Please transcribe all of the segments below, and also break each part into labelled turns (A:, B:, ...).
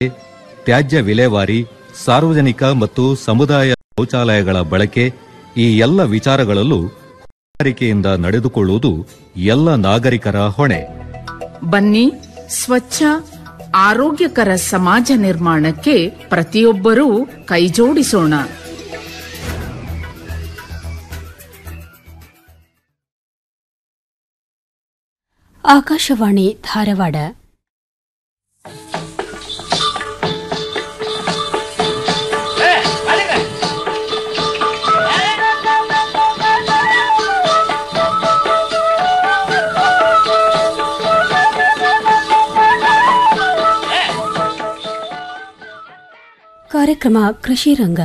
A: ತ್ಯಾಜ್ಯ ವಿಲೇವಾರಿ ಸಾರ್ವಜನಿಕ ಮತ್ತು ಸಮುದಾಯ ಶೌಚಾಲಯಗಳ ಬಳಕೆ ಈ ಎಲ್ಲ ವಿಚಾರಗಳಲ್ಲೂ ಹೊಣೆಗಾರಿಕೆಯಿಂದ ನಡೆದುಕೊಳ್ಳುವುದು ಎಲ್ಲ ನಾಗರಿಕರ ಹೊಣೆ
B: ಬನ್ನಿ ಸ್ವಚ್ಛ ಆರೋಗ್ಯಕರ ಸಮಾಜ ನಿರ್ಮಾಣಕ್ಕೆ ಪ್ರತಿಯೊಬ್ಬರೂ ಕೈಜೋಡಿಸೋಣ
C: ಆಕಾಶವಾಣಿ ಧಾರವಾಡ ಕಾರ್ಯಕ್ರಮ ಕೃಷಿ ರಂಗ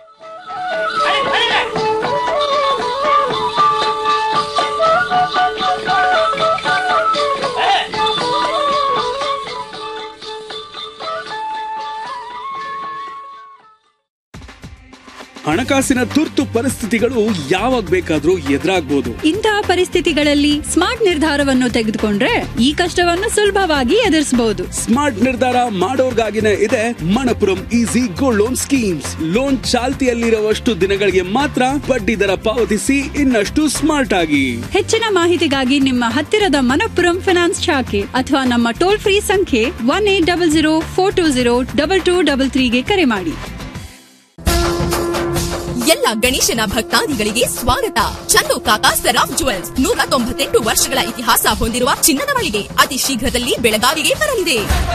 D: ಹಣಕಾಸಿನ ತುರ್ತು ಪರಿಸ್ಥಿತಿಗಳು ಯಾವಾಗ ಬೇಕಾದ್ರೂ ಎದುರಾಗ್ಬೋದು
E: ಇಂತಹ ಪರಿಸ್ಥಿತಿಗಳಲ್ಲಿ ಸ್ಮಾರ್ಟ್ ನಿರ್ಧಾರವನ್ನು ತೆಗೆದುಕೊಂಡ್ರೆ ಈ ಕಷ್ಟವನ್ನು ಸುಲಭವಾಗಿ ಎದುರಿಸಬಹುದು
D: ಸ್ಮಾರ್ಟ್ ನಿರ್ಧಾರ ಮಾಡೋರ್ಗಾಗಿನೇ ಇದೆ Manappuram easy gold loan schemes loan ಚಾಲ್ತಿಯಲ್ಲಿರುವಷ್ಟು ದಿನಗಳಿಗೆ ಮಾತ್ರ ಬಡ್ಡಿ ದರ ಪಾವತಿಸಿ ಇನ್ನಷ್ಟು ಸ್ಮಾರ್ಟ್ ಆಗಿ
E: ಹೆಚ್ಚಿನ ಮಾಹಿತಿಗಾಗಿ ನಿಮ್ಮ ಹತ್ತಿರದ ಮನಪ್ಪುರಂ ಫಿನಾನ್ಸ್ ಶಾಖೆ ಅಥವಾ ನಮ್ಮ ಟೋಲ್ ಫ್ರೀ ಸಂಖ್ಯೆ one eight double zero four two zero double two double ತ್ರೀಗೆ ಕರೆ ಮಾಡಿ
F: ಎಲ್ಲ ಗಣೇಶನ ಭಕ್ತಾದಿಗಳಿಗೆ ಸ್ವಾಗತ ಚಂದು ಕಾಕಾ ಸರಾಫ್ ಜುವೆಲ್ಸ್ ನೂರ ತೊಂಬತ್ತೆಂಟು ವರ್ಷಗಳ ಇತಿಹಾಸ ಹೊಂದಿರುವ ಚಿನ್ನದ ಮಳಿಗೆ ಅತಿ ಶೀಘ್ರದಲ್ಲಿ ಬೆಳಗಾವಿಗೆ ಬರಲಿದೆ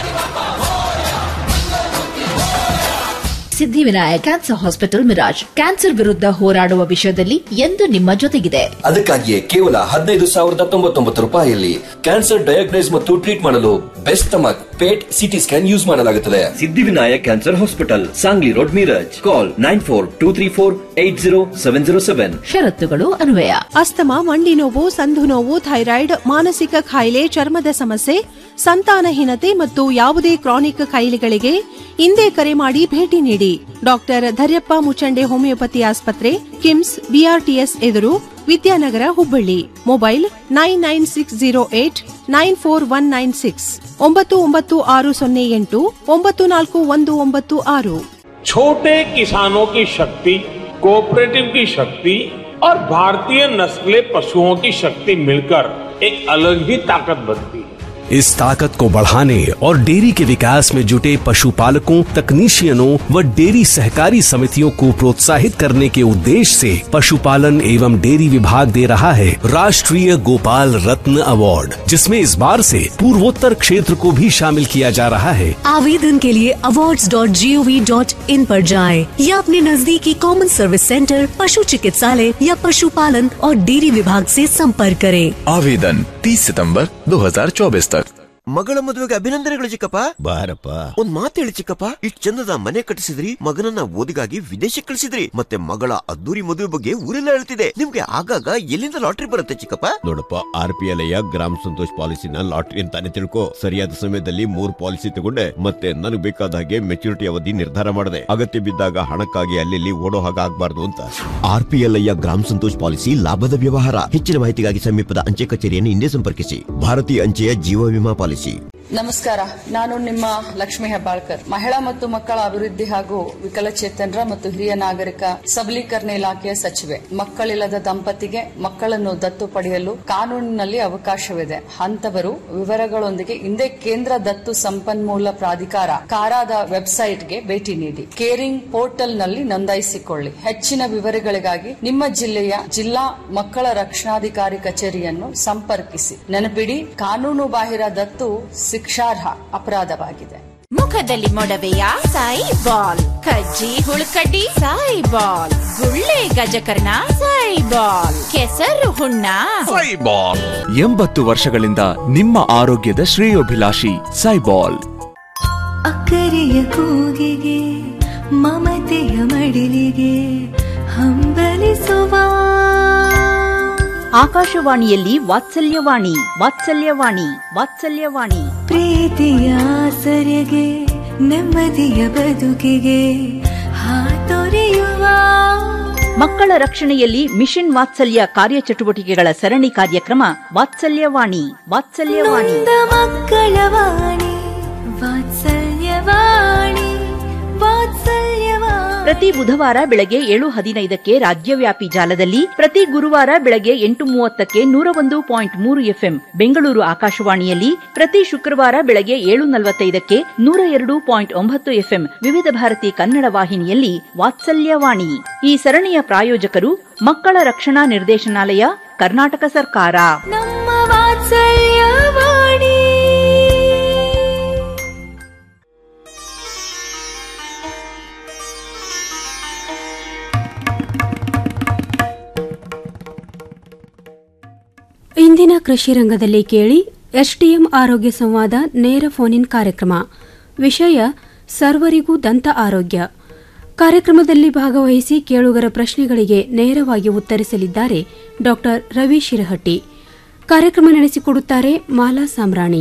G: Siddhivinayak cancer hospital Miraj cancer ವಿರುದ್ಧ ಹೋರಾಡುವ ವಿಷಯದಲ್ಲಿ ಎಂದು ನಿಮ್ಮ ಜೊತೆಗಿದೆ
H: ಅದಕ್ಕಾಗಿಯೇ ಕೇವಲ ಹದಿನೈದು ಸಾವಿರದ ತೊಂಬತ್ತೊಂಬತ್ತು ರೂಪಾಯಿಯಲ್ಲಿ ಕ್ಯಾನ್ಸರ್ ಡಯಾಗ್ನೈಸ್ ಮತ್ತು ಟ್ರೀಟ್ ಮಾಡಲು best stomach PET CT scan use ಮಾಡಲಾಗುತ್ತದೆ Siddhivinayak cancer hospital Sangli road Miraj call nine four two three four eight zero seven zero seven
G: ಷರತ್ತುಗಳು ಅನ್ವಯ
I: ಅಸ್ತಮ ಮಂಡಿ ನೋವು ಸಂಧು ನೋವು ಥೈರಾಯ್ಡ್ ಮಾನಸಿಕ ಕಾಯಿಲೆ ಚರ್ಮದ ಸಮಸ್ಯೆ ಸಂತಾನಹೀನತೆ ಮತ್ತು ಯಾವುದೇ ಕ್ರಾನಿಕ್ ಕಾಯಿಲೆಗಳಿಗೆ ಇಂದೇ ಕರೆ ಮಾಡಿ ಭೇಟಿ ನೀಡಿ ಡಾಕ್ಟರ್ ಧರ್ಯಪ್ಪ ಮುಚಂಡೆ ಹೋಮಿಯೋಪತಿ ಆಸ್ಪತ್ರೆ ಕಿಮ್ಸ್ ಬಿಆರ್ಟಿಎಸ್ ಎದುರು Vidyanagar Hubballi mobile nine nine six zero eight nine four one nine six ಒಂಬತ್ತು ಒಂಬತ್ತು ಆರು ಸೊನ್ನೆ ಎಂಟು ಒಂಬತ್ತು ನಾಲ್ಕು ಒಂದು ಒಂಬತ್ತು ಆರು
J: छोटे किसानों की शक्ति कोऑपरेटिव की शक्ति और भारतीय नस्ले पशुओं की शक्ति मिलकर एक अलग ही ताकत बनती है
K: इस ताकत को बढ़ाने और डेयरी के विकास में जुटे पशुपालकों तकनीशियनों व डेयरी सहकारी समितियों को प्रोत्साहित करने के उद्देश्य से पशुपालन एवं डेयरी विभाग दे रहा है राष्ट्रीय गोपाल रत्न अवार्ड जिसमें इस बार से पूर्वोत्तर क्षेत्र को भी शामिल किया जा रहा है
L: आवेदन के लिए awards.gov.in पर जाएं या अपने नजदीकी कॉमन सर्विस सेंटर पशु चिकित्सालय या पशुपालन और डेयरी विभाग से संपर्क करें
M: आवेदन 30 सितंबर 2024 तक
N: ಮಗಳ ಮದುವೆಗೆ ಅಭಿನಂದನೆಗಳು ಚಿಕ್ಕಪ್ಪ
O: ಬಾರಪ್ಪ
N: ಒಂದ್ ಮಾತು ಹೇಳಿ ಚಿಕ್ಕಪ್ಪ ಇಷ್ಟ್ ಚಂದದ ಮನೆ ಕಟ್ಟಿಸಿದ್ರಿ ಮಗನನ್ನ ಓದಿಗಾಗಿ ವಿದೇಶಕ್ಕೆ ಕಳಿಸಿದ್ರಿ ಮತ್ತೆ ಮಗಳ ಅದ್ದೂರಿ ಮದುವೆ ಬಗ್ಗೆ ಊರೆಲ್ಲ ಹೇಳ್ತಿದೆ ನಿಮ್ಗೆ ಆಗಾಗ ಎಲ್ಲಿಂದ ಲಾಟ್ರಿ ಬರುತ್ತೆ ಚಿಕ್ಕಪ್ಪ
O: ನೋಡಪ್ಪ ಆರ್ ಪಿ ಎಲ್ ಗ್ರಾಮ ಸಂತೋಷ್ ಪಾಲಿಸಿನ ಲಾಟ್ರಿ ಅಂತಾನೆ ತಿಳ್ಕೊ ಸರಿಯಾದ ಸಮಯದಲ್ಲಿ ಮೂರ್ ಪಾಲಿಸಿ ತಗೊಂಡೆ ಮತ್ತೆ ನನಗೆ ಬೇಕಾದ ಹಾಗೆ ಮೆಚುರಿಟಿ ಅವಧಿ ನಿರ್ಧಾರ ಮಾಡಿದೆ ಅಗತ್ಯ ಬಿದ್ದಾಗ ಹಣಕ್ಕಾಗಿ ಅಲ್ಲಿ ಓಡೋ ಹಾಗೆ ಆಗ್ಬಾರ್ದು ಅಂತ
N: ಆರ್ ಪಿ ಎಲ್ ಗ್ರಾಮ ಸಂತೋಷ್ ಪಾಲಿಸಿ ಲಾಭದ ವ್ಯವಹಾರ ಹೆಚ್ಚಿನ ಮಾಹಿತಿಗಾಗಿ ಸಮೀಪದ ಅಂಚೆ ಕಚೇರಿಯನ್ನು ಹಿಂದೆ ಸಂಪರ್ಕಿಸಿ ಭಾರತೀಯ ಅಂಚೆಯ ಜೀವ ವಿಮಾ ಪಾಲಿಸಿ
P: ನಮಸ್ಕಾರ ನಾನು ನಿಮ್ಮ ಲಕ್ಷ್ಮಿ ಹೆಬ್ಬಾಳ್ಕರ್ ಮಹಿಳಾ ಮತ್ತು ಮಕ್ಕಳ ಅಭಿವೃದ್ಧಿ ಹಾಗೂ ವಿಕಲಚೇತನರ ಮತ್ತು ಹಿರಿಯ ನಾಗರಿಕ ಸಬಲೀಕರಣ ಇಲಾಖೆಯ ಸಚಿವೆ ಮಕ್ಕಳಿಲ್ಲದ ದಂಪತಿಗೆ ಮಕ್ಕಳನ್ನು ದತ್ತು ಪಡೆಯಲು ಕಾನೂನಿನಲ್ಲಿ ಅವಕಾಶವಿದೆ ಅಂತವರು ವಿವರಗಳೊಂದಿಗೆ ಹಿಂದೆ ಕೇಂದ್ರ ದತ್ತು ಸಂಪನ್ಮೂಲ ಪ್ರಾಧಿಕಾರ ಕಾರಾದ ವೆಬ್ಸೈಟ್ಗೆ ಭೇಟಿ ನೀಡಿ ಕೇರಿಂಗ್ ಪೋರ್ಟಲ್ನಲ್ಲಿ ನೋಂದಾಯಿಸಿಕೊಳ್ಳಿ ಹೆಚ್ಚಿನ ವಿವರಗಳಿಗಾಗಿ ನಿಮ್ಮ ಜಿಲ್ಲೆಯ ಜಿಲ್ಲಾ ಮಕ್ಕಳ ರಕ್ಷಣಾಧಿಕಾರಿ ಕಚೇರಿಯನ್ನು ಸಂಪರ್ಕಿಸಿ ನೆನಪಿಡಿ ಕಾನೂನು ಬಾಹಿರ ದತ್ತು ಶಿಕ್ಷಾರ್ಹ ಅಪರಾಧವಾಗಿದೆ
Q: ಮುಖದಲ್ಲಿ ಮೊಡವೆಯ ಸಾಯಿ ಬಾಲ್ ಕಜ್ಜಿ ಹುಳುಕಡ್ಡಿ ಸಾಯಿ ಬಾಲ್ ಗುಳ್ಳೆ ಗಜಕರ್ಣ ಸಾಯಿ ಬಾಲ್ ಕೆಸರು ಹುಣ್ಣ
M: ಸೈಬಾಲ್ ಎಂಬತ್ತು ವರ್ಷಗಳಿಂದ ನಿಮ್ಮ ಆರೋಗ್ಯದ ಶ್ರೇಯೋಭಿಲಾಷಿ ಸೈಬಾಲ್
R: ಅಕ್ಕರೆಯ ಕೂಗಿಗೆ ಮಮತೆಯ ಮಡಿಲಿಗೆ ಹಂಬಲಿಸುವ
S: ಆಕಾಶವಾಣಿಯಲ್ಲಿ ವಾತ್ಸಲ್ಯವಾಣಿ ವಾತ್ಸಲ್ಯವಾಣಿ ವಾತ್ಸಲ್ಯವಾಣಿ
R: ಪ್ರೀತಿಯ ಸರಿಗೆ ನೆಮ್ಮದಿಯ ಬದುಕಿಗೆ ಹಾತೊರೆಯುವ
S: ಮಕ್ಕಳ ರಕ್ಷಣೆಯಲ್ಲಿ ಮಿಷನ್ ವಾತ್ಸಲ್ಯ ಕಾರ್ಯಚಟುವಟಿಕೆಗಳ ಸರಣಿ ಕಾರ್ಯಕ್ರಮ ವಾತ್ಸಲ್ಯವಾಣಿ ವಾತ್ಸಲ್ಯವಾಣಿ
R: ನೊಂದ ಮಕ್ಕಳ ವಾಣಿ ವಾತ್ಸಲ್ಯ ವಾತ್ಸಲ್ಯವಾಣಿ ವಾತ್ಸಲ್ಯವಾಣಿ
S: ಪ್ರತಿ ಬುಧವಾರ ಬೆಳಗ್ಗೆ ಏಳು ಹದಿನೈದಕ್ಕೆ ರಾಜ್ಯವ್ಯಾಪಿ ಜಾಲದಲ್ಲಿ ಪ್ರತಿ ಗುರುವಾರ ಬೆಳಗ್ಗೆ ಎಂಟು ಮೂವತ್ತಕ್ಕೆ ನೂರ ಒಂದು ಪಾಯಿಂಟ್ ಮೂರು ಎಫ್ಎಂ ಬೆಂಗಳೂರು ಆಕಾಶವಾಣಿಯಲ್ಲಿ ಪ್ರತಿ ಶುಕ್ರವಾರ ಬೆಳಗ್ಗೆ ಏಳು ನಲವತ್ತೈದಕ್ಕೆ ನೂರ ಎರಡು ಪಾಯಿಂಟ್ ಒಂಬತ್ತು ಎಫ್ಎಂ ವಿವಿಧ ಭಾರತಿ ಕನ್ನಡ ವಾಹಿನಿಯಲ್ಲಿ ವಾತ್ಸಲ್ಯವಾಣಿ ಈ ಸರಣಿಯ ಪ್ರಾಯೋಜಕರು ಮಕ್ಕಳ ರಕ್ಷಣಾ ನಿರ್ದೇಶನಾಲಯ ಕರ್ನಾಟಕ ಸರ್ಕಾರ
R: ನಮ್ಮ ವಾತ್ಸಲ್ಯವಾಣಿ
C: ಇಂದಿನ ಕೃಷಿ ರಂಗದಲ್ಲಿ ಕೇಳಿ ಎಸ್ಡಿಎಂ ಆರೋಗ್ಯ ಸಂವಾದ ನೇರ ಫೋನ್ ಕಾರ್ಯಕ್ರಮ ವಿಷಯ ಸರ್ವರಿಗೂ ದಂತ ಆರೋಗ್ಯ ಕಾರ್ಯಕ್ರಮದಲ್ಲಿ ಭಾಗವಹಿಸಿ ಕೇಳುಗರ ಪ್ರಶ್ನೆಗಳಿಗೆ ನೇರವಾಗಿ ಉತ್ತರಿಸಲಿದ್ದಾರೆ ಡಾಕ್ಟರ್ ರವಿ ಶಿರಹಟ್ಟಿ ಕಾರ್ಯಕ್ರಮ ನಡೆಸಿಕೊಡುತ್ತಾರೆ ಮಾಲಾ ಸಾಮ್ರಾಣಿ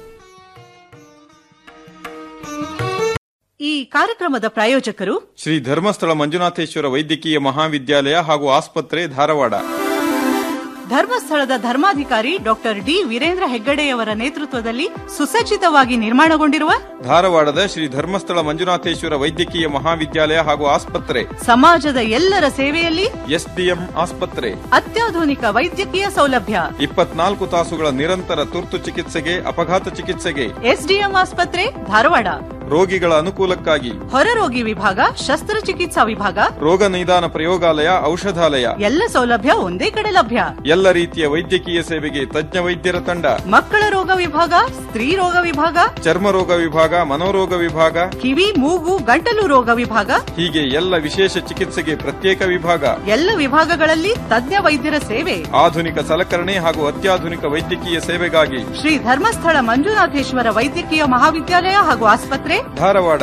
T: ಈ ಕಾರ್ಯಕ್ರಮದ ಪ್ರಾಯೋಜಕರು
U: ಶ್ರೀ ಧರ್ಮಸ್ಥಳ ಮಂಜುನಾಥೇಶ್ವರ ವೈದ್ಯಕೀಯ ಮಹಾವಿದ್ಯಾಲಯ ಹಾಗೂ ಆಸ್ಪತ್ರೆ ಧಾರವಾಡ
T: ಧರ್ಮಸ್ಥಳದ ಧರ್ಮಾಧಿಕಾರಿ ಡಾಕ್ಟರ್ ಡಿ ವೀರೇಂದ್ರ ಹೆಗ್ಗಡೆಯವರ ನೇತೃತ್ವದಲ್ಲಿ ಸುಸಜ್ಜಿತವಾಗಿ ನಿರ್ಮಾಣಗೊಂಡಿರುವ
U: ಧಾರವಾಡದ ಶ್ರೀ ಧರ್ಮಸ್ಥಳ ಮಂಜುನಾಥೇಶ್ವರ ವೈದ್ಯಕೀಯ ಮಹಾವಿದ್ಯಾಲಯ ಹಾಗೂ ಆಸ್ಪತ್ರೆ
T: ಸಮಾಜದ ಎಲ್ಲರ ಸೇವೆಯಲ್ಲಿ
U: ಎಸ್ಡಿಎಂ ಆಸ್ಪತ್ರೆ
T: ಅತ್ಯಾಧುನಿಕ ವೈದ್ಯಕೀಯ ಸೌಲಭ್ಯ
U: ಇಪ್ಪತ್ನಾಲ್ಕು ತಾಸುಗಳ ನಿರಂತರ ತುರ್ತು ಚಿಕಿತ್ಸೆಗೆ ಅಪಘಾತ ಚಿಕಿತ್ಸೆಗೆ
T: ಎಸ್ಡಿಎಂ ಆಸ್ಪತ್ರೆ ಧಾರವಾಡ
U: ರೋಗಿಗಳ ಅನುಕೂಲಕ್ಕಾಗಿ
T: ಹೊರರೋಗಿ ವಿಭಾಗ ಶಸ್ತ್ರಚಿಕಿತ್ಸಾ ವಿಭಾಗ
U: ರೋಗ ನಿದಾನ ಪ್ರಯೋಗಾಲಯ ಔಷಧಾಲಯ
T: ಎಲ್ಲ ಸೌಲಭ್ಯ ಒಂದೇ ಕಡೆ ಲಭ್ಯ
U: ಎಲ್ಲ ರೀತಿಯ ವೈದ್ಯಕೀಯ ಸೇವೆಗೆ ತಜ್ಞ ವೈದ್ಯರ ತಂಡ
T: ಮಕ್ಕಳ ರೋಗ ವಿಭಾಗ ಸ್ತ್ರೀ ರೋಗ ವಿಭಾಗ
U: ಚರ್ಮ ರೋಗ ವಿಭಾಗ ಮನೋರೋಗ ವಿಭಾಗ
T: ಕಿವಿ ಮೂಗು ಗಂಟಲು ರೋಗ ವಿಭಾಗ
U: ಹೀಗೆ ಎಲ್ಲ ವಿಶೇಷ ಚಿಕಿತ್ಸೆಗೆ ಪ್ರತ್ಯೇಕ ವಿಭಾಗ
T: ಎಲ್ಲ ವಿಭಾಗಗಳಲ್ಲಿ ತಜ್ಞ ವೈದ್ಯರ ಸೇವೆ
U: ಆಧುನಿಕ ಸಲಕರಣೆ ಹಾಗೂ ಅತ್ಯಾಧುನಿಕ ವೈದ್ಯಕೀಯ ಸೇವೆಗಾಗಿ
T: ಶ್ರೀ ಧರ್ಮಸ್ಥಳ ಮಂಜುನಾಥೇಶ್ವರ ವೈದ್ಯಕೀಯ ಮಹಾವಿದ್ಯಾಲಯ ಹಾಗೂ ಆಸ್ಪತ್ರೆ
U: ಧಾರವಾಡ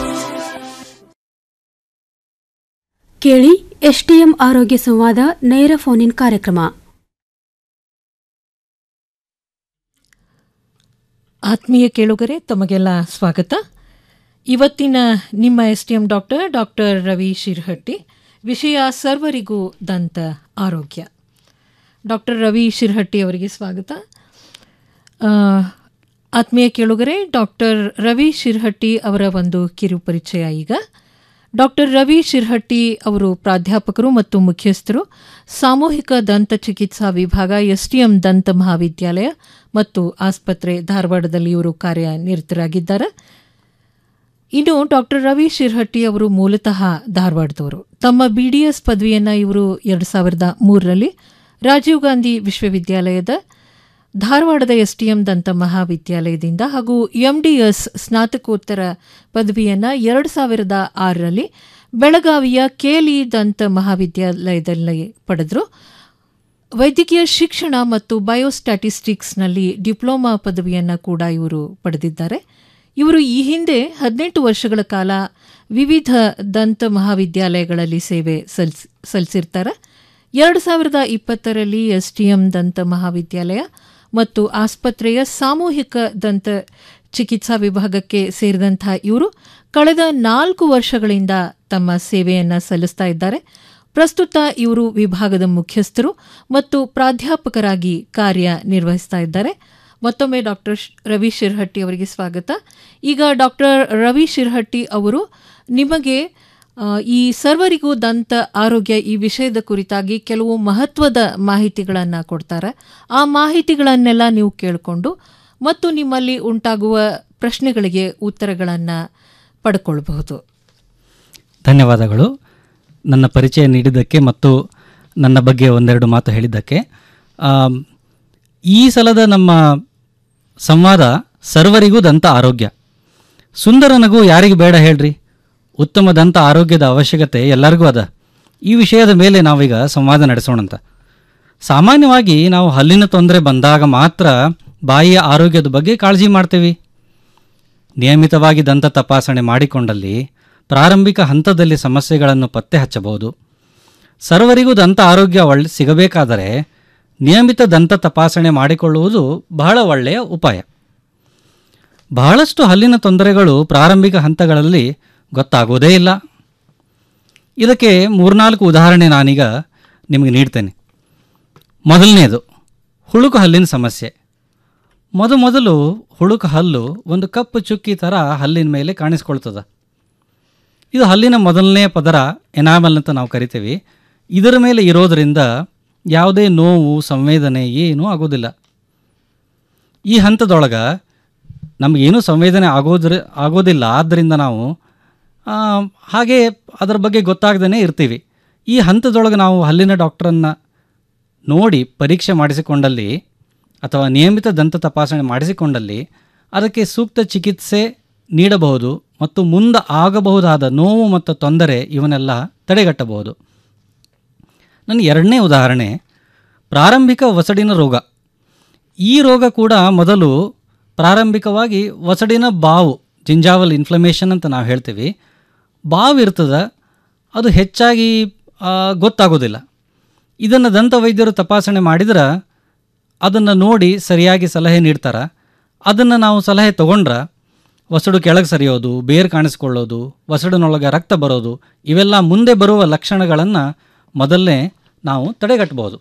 C: ಕೇಳಿ ಎಸ್ಡಿಎಂ ಆರೋಗ್ಯ ಸಂವಾದ ನೇರ ಫೋನ್ ಕಾರ್ಯಕ್ರಮ
V: ಆತ್ಮೀಯ ಕೇಳುಗರೆ ತಮಗೆಲ್ಲ ಸ್ವಾಗತ ಇವತ್ತಿನ ನಿಮ್ಮ S T M doctor doctor Ravi Shirhatti ವಿಷಯ ಸರ್ವರಿಗೂ ದಂತ ಆರೋಗ್ಯ ಡಾಕ್ಟರ್ ರವಿ ಶಿರ್ಹಟ್ಟಿ ಅವರಿಗೆ ಸ್ವಾಗತ ಆ, ಆತ್ಮೀಯ ಕೇಳುಗರೆ ಡಾಕ್ಟರ್ ರವಿ ಶಿರ್ಹಟ್ಟಿ ಅವರ ಒಂದು ಕಿರು ಪರಿಚಯ ಈಗ ಡಾಕ್ಟರ್ ರವಿ ಶಿರ್ಹಟ್ಟಿ ಅವರು ಪ್ರಾಧ್ಯಾಪಕರು ಮತ್ತು ಮುಖ್ಯಸ್ಥರು ಸಾಮೂಹಿಕ ದಂತ ಚಿಕಿತ್ಸಾ ವಿಭಾಗ ಎಸ್ಟಿಎಂ ದಂತ ಮಹಾವಿದ್ಯಾಲಯ ಮತ್ತು ಆಸ್ಪತ್ರೆ ಧಾರವಾಡದಲ್ಲಿ ಇವರು ಕಾರ್ಯನಿರತರಾಗಿದ್ದಾರೆ ಇನ್ನು ಡಾಕ್ಟರ್ ರವಿ ಶಿರ್ಹಟ್ಟಿ ಅವರು ಮೂಲತಃ ಧಾರವಾಡದವರು ತಮ್ಮ ಬಿಡಿಎಸ್ ಪದವಿಯನ್ನು ಇವರು ಎರಡು ಸಾವಿರದ ಮೂರರಲ್ಲಿ ರಾಜೀವ್ ಗಾಂಧಿ ವಿಶ್ವವಿದ್ಯಾಲಯದ ಧಾರವಾಡದ ಎಸ್ಟಿಎಂ ದಂತ ಮಹಾವಿದ್ಯಾಲಯದಿಂದ ಹಾಗೂ ಎಂಡಿಎಸ್ ಸ್ನಾತಕೋತ್ತರ ಪದವಿಯನ್ನು ಎರಡು ಸಾವಿರದ ಆರರಲ್ಲಿ ಬೆಳಗಾವಿಯ ಕೇಲಿ ದಂತ ಮಹಾವಿದ್ಯಾಲಯದಲ್ಲಿ ಪಡೆದರು ವೈದ್ಯಕೀಯ ಶಿಕ್ಷಣ ಮತ್ತು ಬಯೋಸ್ಟ್ಯಾಟಿಸ್ಟಿಕ್ಸ್ನಲ್ಲಿ ಡಿಪ್ಲೊಮಾ ಪದವಿಯನ್ನು ಕೂಡ ಇವರು ಪಡೆದಿದ್ದಾರೆ ಇವರು ಈ ಹಿಂದೆ ಹದಿನೆಂಟು ವರ್ಷಗಳ ಕಾಲ ವಿವಿಧ ದಂತ ಮಹಾವಿದ್ಯಾಲಯಗಳಲ್ಲಿ ಸೇವೆ ಸಲ್ಲಿಸ್ ಸಲ್ಲಿಸಿರ್ತಾರೆ ಎರಡು ಸಾವಿರದ ಇಪ್ಪತ್ತರಲ್ಲಿ ಎಸ್ಟಿಎಂ ದಂತ ಮಹಾವಿದ್ಯಾಲಯ ಮತ್ತು ಆಸ್ಪತ್ರೆಯ ಸಾಮೂಹಿಕ ದಂತ ಚಿಕಿತ್ಸಾ ವಿಭಾಗಕ್ಕೆ ಸೇರಿದಂಥ ಇವರು ಕಳೆದ ನಾಲ್ಕು ವರ್ಷಗಳಿಂದ ತಮ್ಮ ಸೇವೆಯನ್ನು ಸಲ್ಲಿಸ್ತಾ ಇದ್ದಾರೆ ಪ್ರಸ್ತುತ ಇವರು ವಿಭಾಗದ ಮುಖ್ಯಸ್ಥರು ಮತ್ತು ಪ್ರಾಧ್ಯಾಪಕರಾಗಿ ಕಾರ್ಯನಿರ್ವಹಿಸ್ತಾ ಇದ್ದಾರೆ ಮತ್ತೊಮ್ಮೆ ಡಾಕ್ಟರ್ ರವಿ ಶಿರ್ಹಟ್ಟಿ ಅವರಿಗೆ ಸ್ವಾಗತ ಈಗ ಡಾಕ್ಟರ್ ರವಿ ಶಿರ್ಹಟ್ಟಿ ಅವರು ನಿಮಗೆ ಆ, ಈ ಸರ್ವರಿಗೂ ದಂತ ಆರೋಗ್ಯ ಈ ವಿಷಯದ ಕುರಿತಾಗಿ ಕೆಲವು ಮಹತ್ವದ ಮಾಹಿತಿಗಳನ್ನು ಕೊಡ್ತಾರೆ ಆ ಮಾಹಿತಿಗಳನ್ನೆಲ್ಲ ನೀವು ಕೇಳಿಕೊಂಡು ಮತ್ತು ನಿಮ್ಮಲ್ಲಿ ಉಂಟಾಗುವ ಪ್ರಶ್ನೆಗಳಿಗೆ ಉತ್ತರಗಳನ್ನು ಪಡ್ಕೊಳ್ಬಹುದು
W: ಧನ್ಯವಾದಗಳು ನನ್ನ ಪರಿಚಯ ನೀಡಿದ್ದಕ್ಕೆ ಮತ್ತು ನನ್ನ ಬಗ್ಗೆ ಒಂದೆರಡು ಮಾತು ಹೇಳಿದ್ದಕ್ಕೆ ಆಮ್, ಈ ಸಲದ ನಮ್ಮ ಸಂವಾದ ಸರ್ವರಿಗೂ ದಂತ ಆರೋಗ್ಯ ಸುಂದರ ನಗು ಯಾರಿಗೆ ಬೇಡ ಹೇಳ್ರಿ ಉತ್ತಮ ದಂತ ಆರೋಗ್ಯದ ಅವಶ್ಯಕತೆ ಎಲ್ಲರಿಗೂ ಅದ ಈ ವಿಷಯದ ಮೇಲೆ ನಾವೀಗ ಸಂವಾದ ನಡೆಸೋಣಂತ ಸಾಮಾನ್ಯವಾಗಿ ನಾವು ಹಲ್ಲಿನ ತೊಂದರೆ ಬಂದಾಗ ಮಾತ್ರ ಬಾಯಿಯ ಆರೋಗ್ಯದ ಬಗ್ಗೆ ಕಾಳಜಿ ಮಾಡ್ತೇವೆ ನಿಯಮಿತವಾಗಿ ದಂತ ತಪಾಸಣೆ ಮಾಡಿಕೊಂಡಲ್ಲಿ ಪ್ರಾರಂಭಿಕ ಹಂತದಲ್ಲಿ ಸಮಸ್ಯೆಗಳನ್ನು ಪತ್ತೆ ಹಚ್ಚಬಹುದು ಸರ್ವರಿಗೂ ದಂತ ಆರೋಗ್ಯ ಒಳ್ಳೆ ಸಿಗಬೇಕಾದರೆ ನಿಯಮಿತ ದಂತ ತಪಾಸಣೆ ಮಾಡಿಕೊಳ್ಳುವುದು ಬಹಳ ಒಳ್ಳೆಯ ಉಪಾಯ ಬಹಳಷ್ಟು ಹಲ್ಲಿನ ತೊಂದರೆಗಳು ಪ್ರಾರಂಭಿಕ ಹಂತಗಳಲ್ಲಿ ಗೊತ್ತಾಗೋದೇ ಇಲ್ಲ ಇದಕ್ಕೆ ಮೂರ್ನಾಲ್ಕು ಉದಾಹರಣೆ ನಾನೀಗ ನಿಮಗೆ ನೀಡ್ತೇನೆ ಮೊದಲನೆಯದು ಹುಳುಕು ಹಲ್ಲಿನ ಸಮಸ್ಯೆ ಮೊದಮೊದಲು ಹುಳುಕ ಹಲ್ಲು ಒಂದು ಕಪ್ಪು ಚುಕ್ಕಿ ಥರ ಹಲ್ಲಿನ ಮೇಲೆ ಕಾಣಿಸ್ಕೊಳ್ತದೆ ಇದು ಹಲ್ಲಿನ ಮೊದಲನೇ ಪದರ ಎನಾಮಲ್ ಅಂತ ನಾವು ಕರಿತೀವಿ ಇದರ ಮೇಲೆ ಇರೋದರಿಂದ ಯಾವುದೇ ನೋವು ಸಂವೇದನೆ ಏನೂ ಆಗೋದಿಲ್ಲ ಈ ಹಂತದೊಳಗೆ ನಮಗೇನೂ ಸಂವೇದನೆ ಆಗೋದ್ರ ಆಗೋದಿಲ್ಲ ಆದ್ದರಿಂದ ನಾವು ಆ, ಹಾಗೆ ಅದರ ಬಗ್ಗೆ ಗೊತ್ತಾಗ್ದೇ ಇರ್ತೀವಿ ಈ ಹಂತದೊಳಗೆ ನಾವು ಹಲ್ಲಿನ ಡಾಕ್ಟ್ರನ್ನು ನೋಡಿ ಪರೀಕ್ಷೆ ಮಾಡಿಸಿಕೊಂಡಲ್ಲಿ ಅಥವಾ ನಿಯಮಿತ ದಂತ ತಪಾಸಣೆ ಮಾಡಿಸಿಕೊಂಡಲ್ಲಿ ಅದಕ್ಕೆ ಸೂಕ್ತ ಚಿಕಿತ್ಸೆ ನೀಡಬಹುದು ಮತ್ತು ಮುಂದೆ ಆಗಬಹುದಾದ ನೋವು ಮತ್ತು ತೊಂದರೆ ಇವನ್ನೆಲ್ಲ ತಡೆಗಟ್ಟಬಹುದು ನನ್ನ ಎರಡನೇ ಉದಾಹರಣೆ ಪ್ರಾರಂಭಿಕ ವಸಡಿನ ರೋಗ ಈ ರೋಗ ಕೂಡ ಮೊದಲು ಪ್ರಾರಂಭಿಕವಾಗಿ ವಸಡಿನ ಬಾವು ಜಿಂಜಾವಲ್ ಇನ್ಫ್ಲಮೇಷನ್ ಅಂತ ನಾವು ಹೇಳ್ತೀವಿ ಬಾವು ಇರ್ತದೆ ಅದು ಹೆಚ್ಚಾಗಿ ಆ, ಗೊತ್ತಾಗೋದಿಲ್ಲ ಇದನ್ನು ದಂತ ವೈದ್ಯರು ತಪಾಸಣೆ ಮಾಡಿದ್ರೆ ಅದನ್ನು ನೋಡಿ ಸರಿಯಾಗಿ ಸಲಹೆ ನೀಡ್ತಾರೆ ಅದನ್ನು ನಾವು ಸಲಹೆ ತಗೊಂಡ್ರೆ ವಸಡು ಕೆಳಗೆ ಸರಿಯೋದು ಬೇರು ಕಾಣಿಸ್ಕೊಳ್ಳೋದು ವಸಡಿನೊಳಗೆ ರಕ್ತ ಬರೋದು ಇವೆಲ್ಲ ಮುಂದೆ ಬರುವ ಲಕ್ಷಣಗಳನ್ನು ಮೊದಲೇ ನಾವು ತಡೆಗಟ್ಟಬಹುದು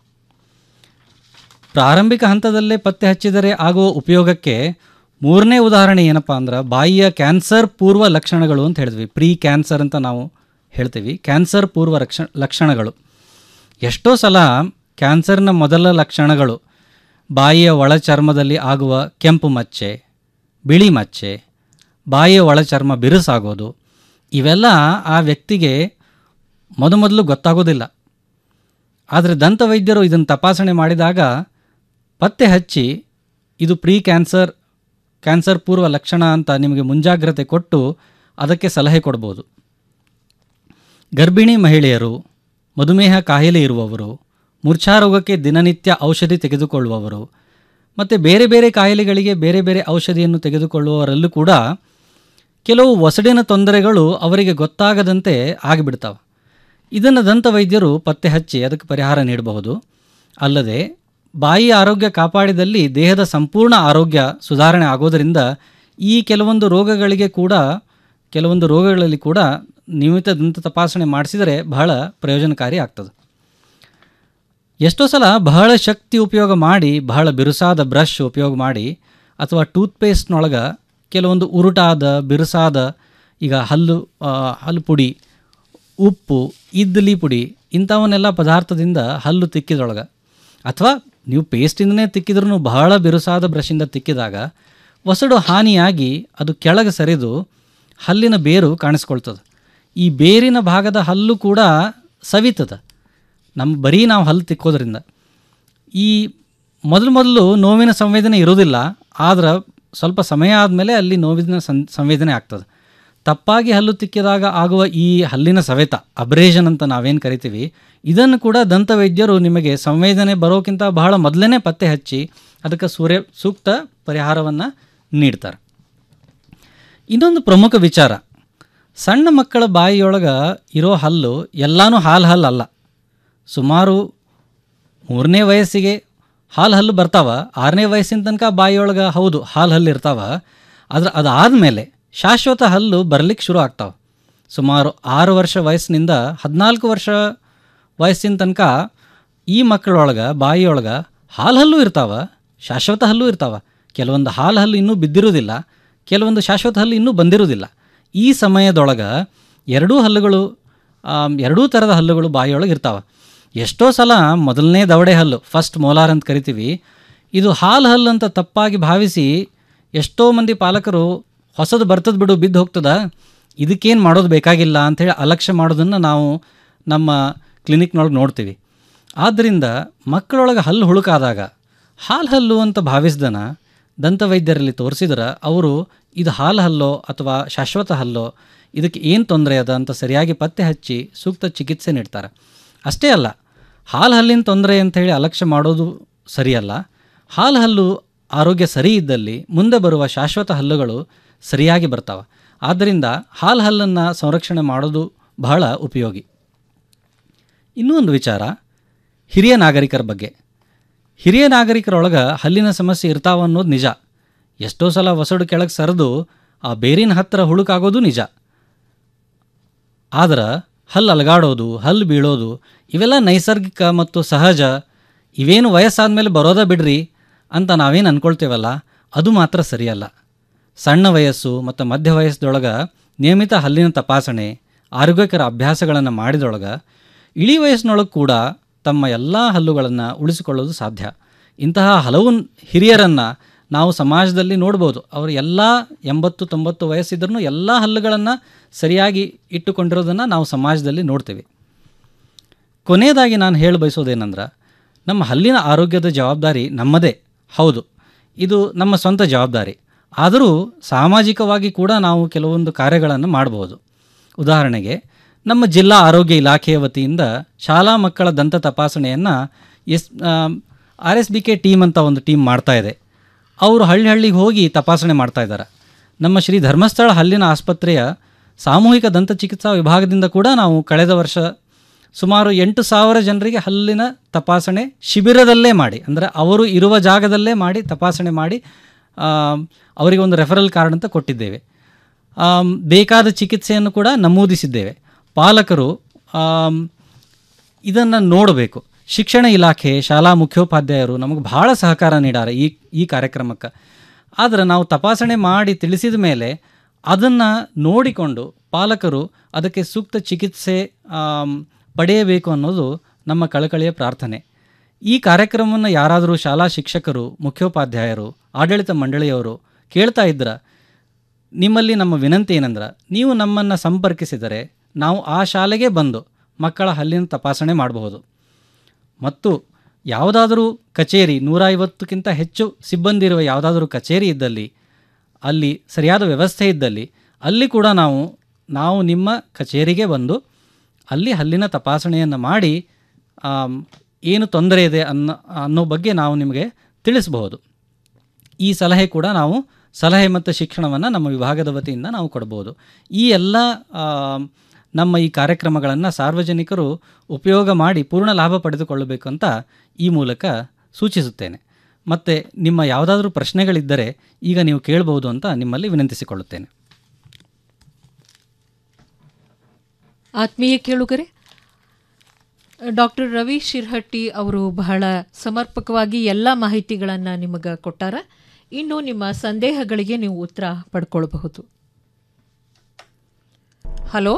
W: ಪ್ರಾರಂಭಿಕ ಹಂತದಲ್ಲೇ ಪತ್ತೆ ಹಚ್ಚಿದರೆ ಆಗುವ ಉಪಯೋಗಕ್ಕೆ ಮೂರನೇ ಉದಾಹರಣೆ ಏನಪ್ಪ ಅಂದ್ರೆ ಬಾಯಿಯ ಕ್ಯಾನ್ಸರ್ ಪೂರ್ವ ಲಕ್ಷಣಗಳು ಅಂತ ಹೇಳಿದ್ವಿ ಪ್ರೀ ಕ್ಯಾನ್ಸರ್ ಅಂತ ನಾವು ಹೇಳ್ತೀವಿ ಕ್ಯಾನ್ಸರ್ ಪೂರ್ವ ಲಕ್ಷ ಲಕ್ಷಣಗಳು ಎಷ್ಟೋ ಸಲ ಕ್ಯಾನ್ಸರ್ನ ಮೊದಲ ಲಕ್ಷಣಗಳು ಬಾಯಿಯ ಒಳಚರ್ಮದಲ್ಲಿ ಆಗುವ ಕೆಂಪು ಮಚ್ಚೆ ಬಿಳಿ ಮಚ್ಚೆ ಬಾಯಿಯ ಒಳಚರ್ಮ ಬಿರುಸಾಗೋದು ಇವೆಲ್ಲ ಆ ವ್ಯಕ್ತಿಗೆ ಮೊದಮೊದಲು ಗೊತ್ತಾಗೋದಿಲ್ಲ ಆದರೆ ದಂತವೈದ್ಯರು ಇದನ್ನು ತಪಾಸಣೆ ಮಾಡಿದಾಗ ಪತ್ತೆ ಹಚ್ಚಿ ಇದು ಪ್ರೀ ಕ್ಯಾನ್ಸರ್ ಕ್ಯಾನ್ಸರ್ ಪೂರ್ವ ಲಕ್ಷಣ ಅಂತ ನಿಮಗೆ ಮುಂಜಾಗ್ರತೆ ಕೊಟ್ಟು ಅದಕ್ಕೆ ಸಲಹೆ ಕೊಡ್ಬೋದು ಗರ್ಭಿಣಿ ಮಹಿಳೆಯರು ಮಧುಮೇಹ ಕಾಯಿಲೆ ಇರುವವರು ಮೂರ್ಛಾರೋಗಕ್ಕೆ ದಿನನಿತ್ಯ ಔಷಧಿ ತೆಗೆದುಕೊಳ್ಳುವವರು ಮತ್ತು ಬೇರೆ ಬೇರೆ ಕಾಯಿಲೆಗಳಿಗೆ ಬೇರೆ ಬೇರೆ ಔಷಧಿಯನ್ನು ತೆಗೆದುಕೊಳ್ಳುವವರಲ್ಲೂ ಕೂಡ ಕೆಲವು ಒಸಡಿನ ತೊಂದರೆಗಳು ಅವರಿಗೆ ಗೊತ್ತಾಗದಂತೆ ಆಗಿಬಿಡ್ತಾವೆ ಇದನ್ನು ದಂತವೈದ್ಯರು ಪತ್ತೆ ಹಚ್ಚಿ ಅದಕ್ಕೆ ಪರಿಹಾರ ನೀಡಬಹುದು ಅಲ್ಲದೆ ಬಾಯಿ ಆರೋಗ್ಯ ಕಾಪಾಡಿದಲ್ಲಿ ದೇಹದ ಸಂಪೂರ್ಣ ಆರೋಗ್ಯ ಸುಧಾರಣೆ ಆಗೋದರಿಂದ ಈ ಕೆಲವೊಂದು ರೋಗಗಳಿಗೆ ಕೂಡ ಕೆಲವೊಂದು ರೋಗಗಳಲ್ಲಿ ಕೂಡ ನಿಯಮಿತ ದಂತ ತಪಾಸಣೆ ಮಾಡಿಸಿದರೆ ಬಹಳ ಪ್ರಯೋಜನಕಾರಿ ಆಗ್ತದೆ ಎಷ್ಟೋ ಸಲ ಬಹಳ ಶಕ್ತಿ ಉಪಯೋಗ ಮಾಡಿ ಬಹಳ ಬಿರುಸಾದ ಬ್ರಷ್ ಉಪಯೋಗ ಮಾಡಿ ಅಥವಾ ಟೂತ್ಪೇಸ್ಟ್ನೊಳಗೆ ಕೆಲವೊಂದು ಉರುಟಾದ ಬಿರುಸಾದ ಈಗ ಹಲ್ಲು ಆ, ಹಲ್ಲು ಪುಡಿ ಉಪ್ಪು ಇಡ್ಲಿ ಪುಡಿ ಇಂಥವನ್ನೆಲ್ಲ ಪದಾರ್ಥದಿಂದ ಹಲ್ಲು ತಿಕ್ಕಿದೊಳಗೆ ಅಥವಾ ನೀವು ಪೇಸ್ಟಿಂದನೇ ತಿಕ್ಕಿದ್ರೂ ಬಹಳ ಬಿರುಸಾದ ಬ್ರಷಿಂದ ತಿಕ್ಕಿದಾಗ ಒಸಡು ಹಾನಿಯಾಗಿ ಅದು ಕೆಳಗೆ ಸರಿದು ಹಲ್ಲಿನ ಬೇರು ಕಾಣಿಸ್ಕೊಳ್ತದೆ ಈ ಬೇರಿನ ಭಾಗದ ಹಲ್ಲು ಕೂಡ ಸವಿತದೆ ನಮ್ಮ ಬರೀ ನಾವು ಹಲ್ಲು ತಿಕ್ಕೋದ್ರಿಂದ ಈ ಮೊದಲು ಮೊದಲು ನೋವಿನ ಸಂವೇದನೆ ಇರೋದಿಲ್ಲ ಆದ್ರೆ ಸ್ವಲ್ಪ ಸಮಯ ಆದಮೇಲೆ ಅಲ್ಲಿ ನೋವಿನ ಸಂ ಸಂವೇದನೆ ಆಗ್ತದೆ ತಪ್ಪಾಗಿ ಹಲ್ಲು ತಿಕ್ಕಿದಾಗ ಆಗುವ ಈ ಹಲ್ಲಿನ ಸವೆತ ಅಬ್ರೇಷನ್ ಅಂತ ನಾವೇನು ಕರಿತೀವಿ ಇದನ್ನು ಕೂಡ ದಂತವೈದ್ಯರು ನಿಮಗೆ ಸಂವೇದನೆ ಬರೋಕ್ಕಿಂತ ಬಹಳ ಮೊದಲೇ ಪತ್ತೆ ಹಚ್ಚಿ ಅದಕ್ಕೆ ಸೂರ್ಯ ಸೂಕ್ತ ಪರಿಹಾರವನ್ನು ನೀಡ್ತಾರೆ ಇನ್ನೊಂದು ಪ್ರಮುಖ ವಿಚಾರ ಸಣ್ಣ ಮಕ್ಕಳ ಬಾಯಿಯೊಳಗೆ ಇರೋ ಹಲ್ಲು ಎಲ್ಲಾನು ಹಾಲು ಹಲ್ಲು ಅಲ್ಲ ಸುಮಾರು ಮೂರನೇ ವಯಸ್ಸಿಗೆ ಹಾಲು ಹಲ್ಲು ಬರ್ತಾವ ಆರನೇ ವಯಸ್ಸಿನ ತನಕ ಬಾಯಿಯೊಳಗೆ ಹೌದು ಹಾಲು ಹಲ್ಲು ಇರ್ತಾವ ಆದ್ರೆ ಅದಾದಮೇಲೆ ಶಾಶ್ವತ ಹಲ್ಲು ಬರಲಿಕ್ಕೆ ಶುರು ಆಗ್ತಾವೆ ಸುಮಾರು ಆರು ವರ್ಷ ವಯಸ್ಸಿನಿಂದ ಹದಿನಾಲ್ಕು ವರ್ಷ ವಯಸ್ಸಿನ ತನಕ ಈ ಮಕ್ಕಳೊಳಗೆ ಬಾಯಿಯೊಳಗೆ ಹಾಲು ಹಲ್ಲು ಇರ್ತಾವ ಶಾಶ್ವತ ಹಲ್ಲು ಇರ್ತಾವ ಕೆಲವೊಂದು ಹಾಲು ಹಲ್ಲು ಇನ್ನೂ ಬಿದ್ದಿರೋದಿಲ್ಲ ಕೆಲವೊಂದು ಶಾಶ್ವತ ಹಲ್ಲು ಇನ್ನೂ ಬಂದಿರೋದಿಲ್ಲ ಈ ಸಮಯದೊಳಗೆ ಎರಡೂ ಹಲ್ಲುಗಳು ಆಮ್, ಎರಡೂ ಥರದ ಹಲ್ಲುಗಳು ಬಾಯಿಯೊಳಗೆ ಇರ್ತಾವೆ ಎಷ್ಟೋ ಸಲ ಮೊದಲನೇ ದವಡೆ ಹಲ್ಲು ಫಸ್ಟ್ ಮೋಲಾರ್ ಅಂತ ಕರಿತೀವಿ ಇದು ಹಾಲು ಹಲ್ಲು ಅಂತ ತಪ್ಪಾಗಿ ಭಾವಿಸಿ ಎಷ್ಟೋ ಮಂದಿ ಪಾಲಕರು ಹೊಸದು ಬರ್ತದ ಬಿಡು ಬಿದ್ದು ಹೋಗ್ತದ ಇದಕ್ಕೇನು ಮಾಡೋದು ಬೇಕಾಗಿಲ್ಲ ಅಂಥೇಳಿ ಅಲಕ್ಷ್ಯ ಮಾಡೋದನ್ನು ನಾವು ನಮ್ಮ ಕ್ಲಿನಿಕ್ನೊಳಗೆ ನೋಡ್ತೀವಿ ಆದ್ದರಿಂದ ಮಕ್ಕಳೊಳಗೆ ಹಲ್ಲು ಹುಳುಕಾದಾಗ ಹಾಲು ಹಲ್ಲು ಅಂತ ಭಾವಿಸ್ದನ ದಂತವೈದ್ಯರಲ್ಲಿ ತೋರಿಸಿದ್ರೆ ಅವರು ಇದು ಹಾಲು ಹಲ್ಲೋ ಅಥವಾ ಶಾಶ್ವತ ಹಲ್ಲೋ ಇದಕ್ಕೆ ಏನು ತೊಂದರೆ ಅದ ಅಂತ ಸರಿಯಾಗಿ ಪತ್ತೆ ಹಚ್ಚಿ ಸೂಕ್ತ ಚಿಕಿತ್ಸೆ ನೀಡ್ತಾರೆ ಅಷ್ಟೇ ಅಲ್ಲ ಹಾಲು ಹಲ್ಲಿನ ತೊಂದರೆ ಅಂಥೇಳಿ ಅಲಕ್ಷ್ಯ ಮಾಡೋದು ಸರಿಯಲ್ಲ ಹಾಲು ಹಲ್ಲು ಆರೋಗ್ಯ ಸರಿ ಇದ್ದಲ್ಲಿ ಮುಂದೆ ಬರುವ ಶಾಶ್ವತ ಹಲ್ಲುಗಳು ಸರಿಯಾಗಿ ಬರ್ತಾವೆ ಆದ್ದರಿಂದ ಹಾಲು ಹಲ್ಲನ್ನು ಸಂರಕ್ಷಣೆ ಮಾಡೋದು ಬಹಳ ಉಪಯೋಗಿ ಇನ್ನೂ ಒಂದು ವಿಚಾರ ಹಿರಿಯ ನಾಗರಿಕರ ಬಗ್ಗೆ ಹಿರಿಯ ನಾಗರಿಕರೊಳಗೆ ಹಲ್ಲಿನ ಸಮಸ್ಯೆ ಇರ್ತಾವ ಅನ್ನೋದು ನಿಜ ಎಷ್ಟೋ ಸಲ ಒಸಡು ಕೆಳಗೆ ಸರಿದು ಆ ಬೇರಿನ ಹತ್ತಿರ ಹುಳುಕಾಗೋದು ನಿಜ ಆದ್ರೆ ಹಲ್ಲು ಅಲಗಾಡೋದು ಹಲ್ಲು ಬೀಳೋದು ಇವೆಲ್ಲ ನೈಸರ್ಗಿಕ ಮತ್ತು ಸಹಜ ಇವೇನು ವಯಸ್ಸಾದ ಮೇಲೆ ಬರೋದ ಬಿಡ್ರಿ ಅಂತ ನಾವೇನು ಅಂದ್ಕೊಳ್ತೇವಲ್ಲ ಅದು ಮಾತ್ರ ಸರಿಯಲ್ಲ ಸಣ್ಣ ವಯಸ್ಸು ಮತ್ತು ಮಧ್ಯ ವಯಸ್ಸದೊಳಗೆ ನಿಯಮಿತ ಹಲ್ಲಿನ ತಪಾಸಣೆ ಆರೋಗ್ಯಕರ ಅಭ್ಯಾಸಗಳನ್ನು ಮಾಡಿದೊಳಗೆ ಇಳಿ ವಯಸ್ಸಿನೊಳಗೆ ಕೂಡ ತಮ್ಮ ಎಲ್ಲ ಹಲ್ಲುಗಳನ್ನು ಉಳಿಸಿಕೊಳ್ಳೋದು ಸಾಧ್ಯ ಇಂತಹ ಹಲವು ಹಿರಿಯರನ್ನು ನಾವು ಸಮಾಜದಲ್ಲಿ ನೋಡ್ಬೋದು ಅವರು ಎಲ್ಲ ಎಂಬತ್ತು ತೊಂಬತ್ತು ವಯಸ್ಸಿದ್ರೂ ಎಲ್ಲ ಹಲ್ಲುಗಳನ್ನು ಸರಿಯಾಗಿ ಇಟ್ಟುಕೊಂಡಿರೋದನ್ನು ನಾವು ಸಮಾಜದಲ್ಲಿ ನೋಡ್ತೇವೆ ಕೊನೆಯದಾಗಿ ನಾನು ಹೇಳ ಬಯಸೋದೇನೆಂದ್ರೆ ನಮ್ಮ ಹಲ್ಲಿನ ಆರೋಗ್ಯದ ಜವಾಬ್ದಾರಿ ನಮ್ಮದೇ ಹೌದು ಇದು ನಮ್ಮ ಸ್ವಂತ ಜವಾಬ್ದಾರಿ ಆದರೂ ಸಾಮಾಜಿಕವಾಗಿ ಕೂಡ ನಾವು ಕೆಲವೊಂದು ಕಾರ್ಯಗಳನ್ನು ಮಾಡಬಹುದು ಉದಾಹರಣೆಗೆ ನಮ್ಮ ಜಿಲ್ಲಾ ಆರೋಗ್ಯ ಇಲಾಖೆಯ ವತಿಯಿಂದ ಶಾಲಾ ಮಕ್ಕಳ ದಂತ ತಪಾಸಣೆಯನ್ನು S R S B K team ಅಂತ ಒಂದು ಟೀಮ್ ಮಾಡ್ತಾ ಇದೆ ಅವರು ಹಳ್ಳಿ ಹಳ್ಳಿಗೆ ಹೋಗಿ ತಪಾಸಣೆ ಮಾಡ್ತಾ ಇದ್ದಾರೆ ನಮ್ಮ ಶ್ರೀ ಧರ್ಮಸ್ಥಳ ಹಲ್ಲಿನ ಆಸ್ಪತ್ರೆಯ ಸಾಮೂಹಿಕ ದಂತ ಚಿಕಿತ್ಸಾ ವಿಭಾಗದಿಂದ ಕೂಡ ನಾವು ಕಳೆದ ವರ್ಷ ಸುಮಾರು ಎಂಟು ಸಾವಿರ ಜನರಿಗೆ ಹಲ್ಲಿನ ತಪಾಸಣೆ ಶಿಬಿರದಲ್ಲೇ ಮಾಡಿ ಅಂದರೆ ಅವರು ಇರುವ ಜಾಗದಲ್ಲೇ ಮಾಡಿ ತಪಾಸಣೆ ಮಾಡಿ ಆಮ್, ಅವರಿಗೆ ಒಂದು ರೆಫರಲ್ ಕಾರ್ಡ್ ಅಂತ ಕೊಟ್ಟಿದ್ದೇವೆ ಆಮ್, ಬೇಕಾದ ಚಿಕಿತ್ಸೆಯನ್ನು ಕೂಡ ನಮೂದಿಸಿದ್ದೇವೆ ಪಾಲಕರು ಇದನ್ನು ನೋಡಬೇಕು ಶಿಕ್ಷಣ ಇಲಾಖೆ ಶಾಲಾ ಮುಖ್ಯೋಪಾಧ್ಯಾಯರು ನಮಗೆ ಭಾಳ ಸಹಕಾರ ನೀಡಾರೆ ಈ ಈ ಕಾರ್ಯಕ್ರಮಕ್ಕೆ ಆದರೆ ನಾವು ತಪಾಸಣೆ ಮಾಡಿ ತಿಳಿಸಿದ ಮೇಲೆ ಅದನ್ನು ನೋಡಿಕೊಂಡು ಪಾಲಕರು ಅದಕ್ಕೆ ಸೂಕ್ತ ಚಿಕಿತ್ಸೆ ಆಮ್, ಪಡೆಯಬೇಕು ಅನ್ನೋದು ನಮ್ಮ ಕಳಕಳಿಯ ಪ್ರಾರ್ಥನೆ ಈ ಕಾರ್ಯಕ್ರಮವನ್ನು ಯಾರಾದರೂ ಶಾಲಾ ಶಿಕ್ಷಕರು ಮುಖ್ಯೋಪಾಧ್ಯಾಯರು ಆಡಳಿತ ಮಂಡಳಿಯವರು ಕೇಳ್ತಾ ಇದ್ರೆ ನಿಮ್ಮಲ್ಲಿ ನಮ್ಮ ವಿನಂತಿ ಏನಂದ್ರೆ ನೀವು ನಮ್ಮನ್ನು ಸಂಪರ್ಕಿಸಿದರೆ ನಾವು ಆ ಶಾಲೆಗೆ ಬಂದು ಮಕ್ಕಳ ಹಲ್ಲಿನ ತಪಾಸಣೆ ಮಾಡಬಹುದು ಮತ್ತು ಯಾವುದಾದರೂ ಕಚೇರಿ ನೂರ ಐವತ್ತಕ್ಕಿಂತ ಹೆಚ್ಚು ಸಿಬ್ಬಂದಿ ಇರುವ ಯಾವುದಾದ್ರೂ ಕಚೇರಿ ಇದ್ದಲ್ಲಿ ಅಲ್ಲಿ ಸರಿಯಾದ ವ್ಯವಸ್ಥೆ ಇದ್ದಲ್ಲಿ ಅಲ್ಲಿ ಕೂಡ ನಾವು ನಾವು ನಿಮ್ಮ ಕಚೇರಿಗೆ ಬಂದು ಅಲ್ಲಿ ಹಲ್ಲಿನ ತಪಾಸಣೆಯನ್ನು ಮಾಡಿ ಆಮ್, ಏನು ತೊಂದರೆ ಇದೆ ಅನ್ನೋ ಅನ್ನೋ ಬಗ್ಗೆ ನಾವು ನಿಮಗೆ ತಿಳಿಸಬಹುದು ಈ ಸಲಹೆ ಕೂಡ ನಾವು ಸಲಹೆ ಮತ್ತು ಶಿಕ್ಷಣವನ್ನು ನಮ್ಮ ವಿಭಾಗದ ವತಿಯಿಂದ ನಾವು ಕೊಡ್ಬೋದು ಈ ಎಲ್ಲ ಆ, ನಮ್ಮ ಈ ಕಾರ್ಯಕ್ರಮಗಳನ್ನು ಸಾರ್ವಜನಿಕರು ಉಪಯೋಗ ಮಾಡಿ ಪೂರ್ಣ ಲಾಭ ಪಡೆದುಕೊಳ್ಳಬೇಕು ಅಂತ ಈ ಮೂಲಕ ಸೂಚಿಸುತ್ತೇನೆ ಮತ್ತು ನಿಮ್ಮ ಯಾವುದಾದ್ರೂ ಪ್ರಶ್ನೆಗಳಿದ್ದರೆ ಈಗ ನೀವು ಕೇಳಬಹುದು ಅಂತ ನಿಮ್ಮಲ್ಲಿ ವಿನಂತಿಸಿಕೊಳ್ಳುತ್ತೇನೆ
V: ಆತ್ಮೀಯ ಕೇಳುಗರೆ ಡಾಕ್ಟರ್ ರವಿ ಶಿರ್ಹಟ್ಟಿ ಅವರು ಬಹಳ ಸಮರ್ಪಕವಾಗಿ ಎಲ್ಲ ಮಾಹಿತಿಗಳನ್ನು ನಿಮಗೆ ಕೊಟ್ಟಾರ ಇನ್ನು ನಿಮ್ಮ ಸಂದೇಹಗಳಿಗೆ ನೀವು ಉತ್ತರ ಪಡ್ಕೊಳ್ಬಹುದು ಹಲೋ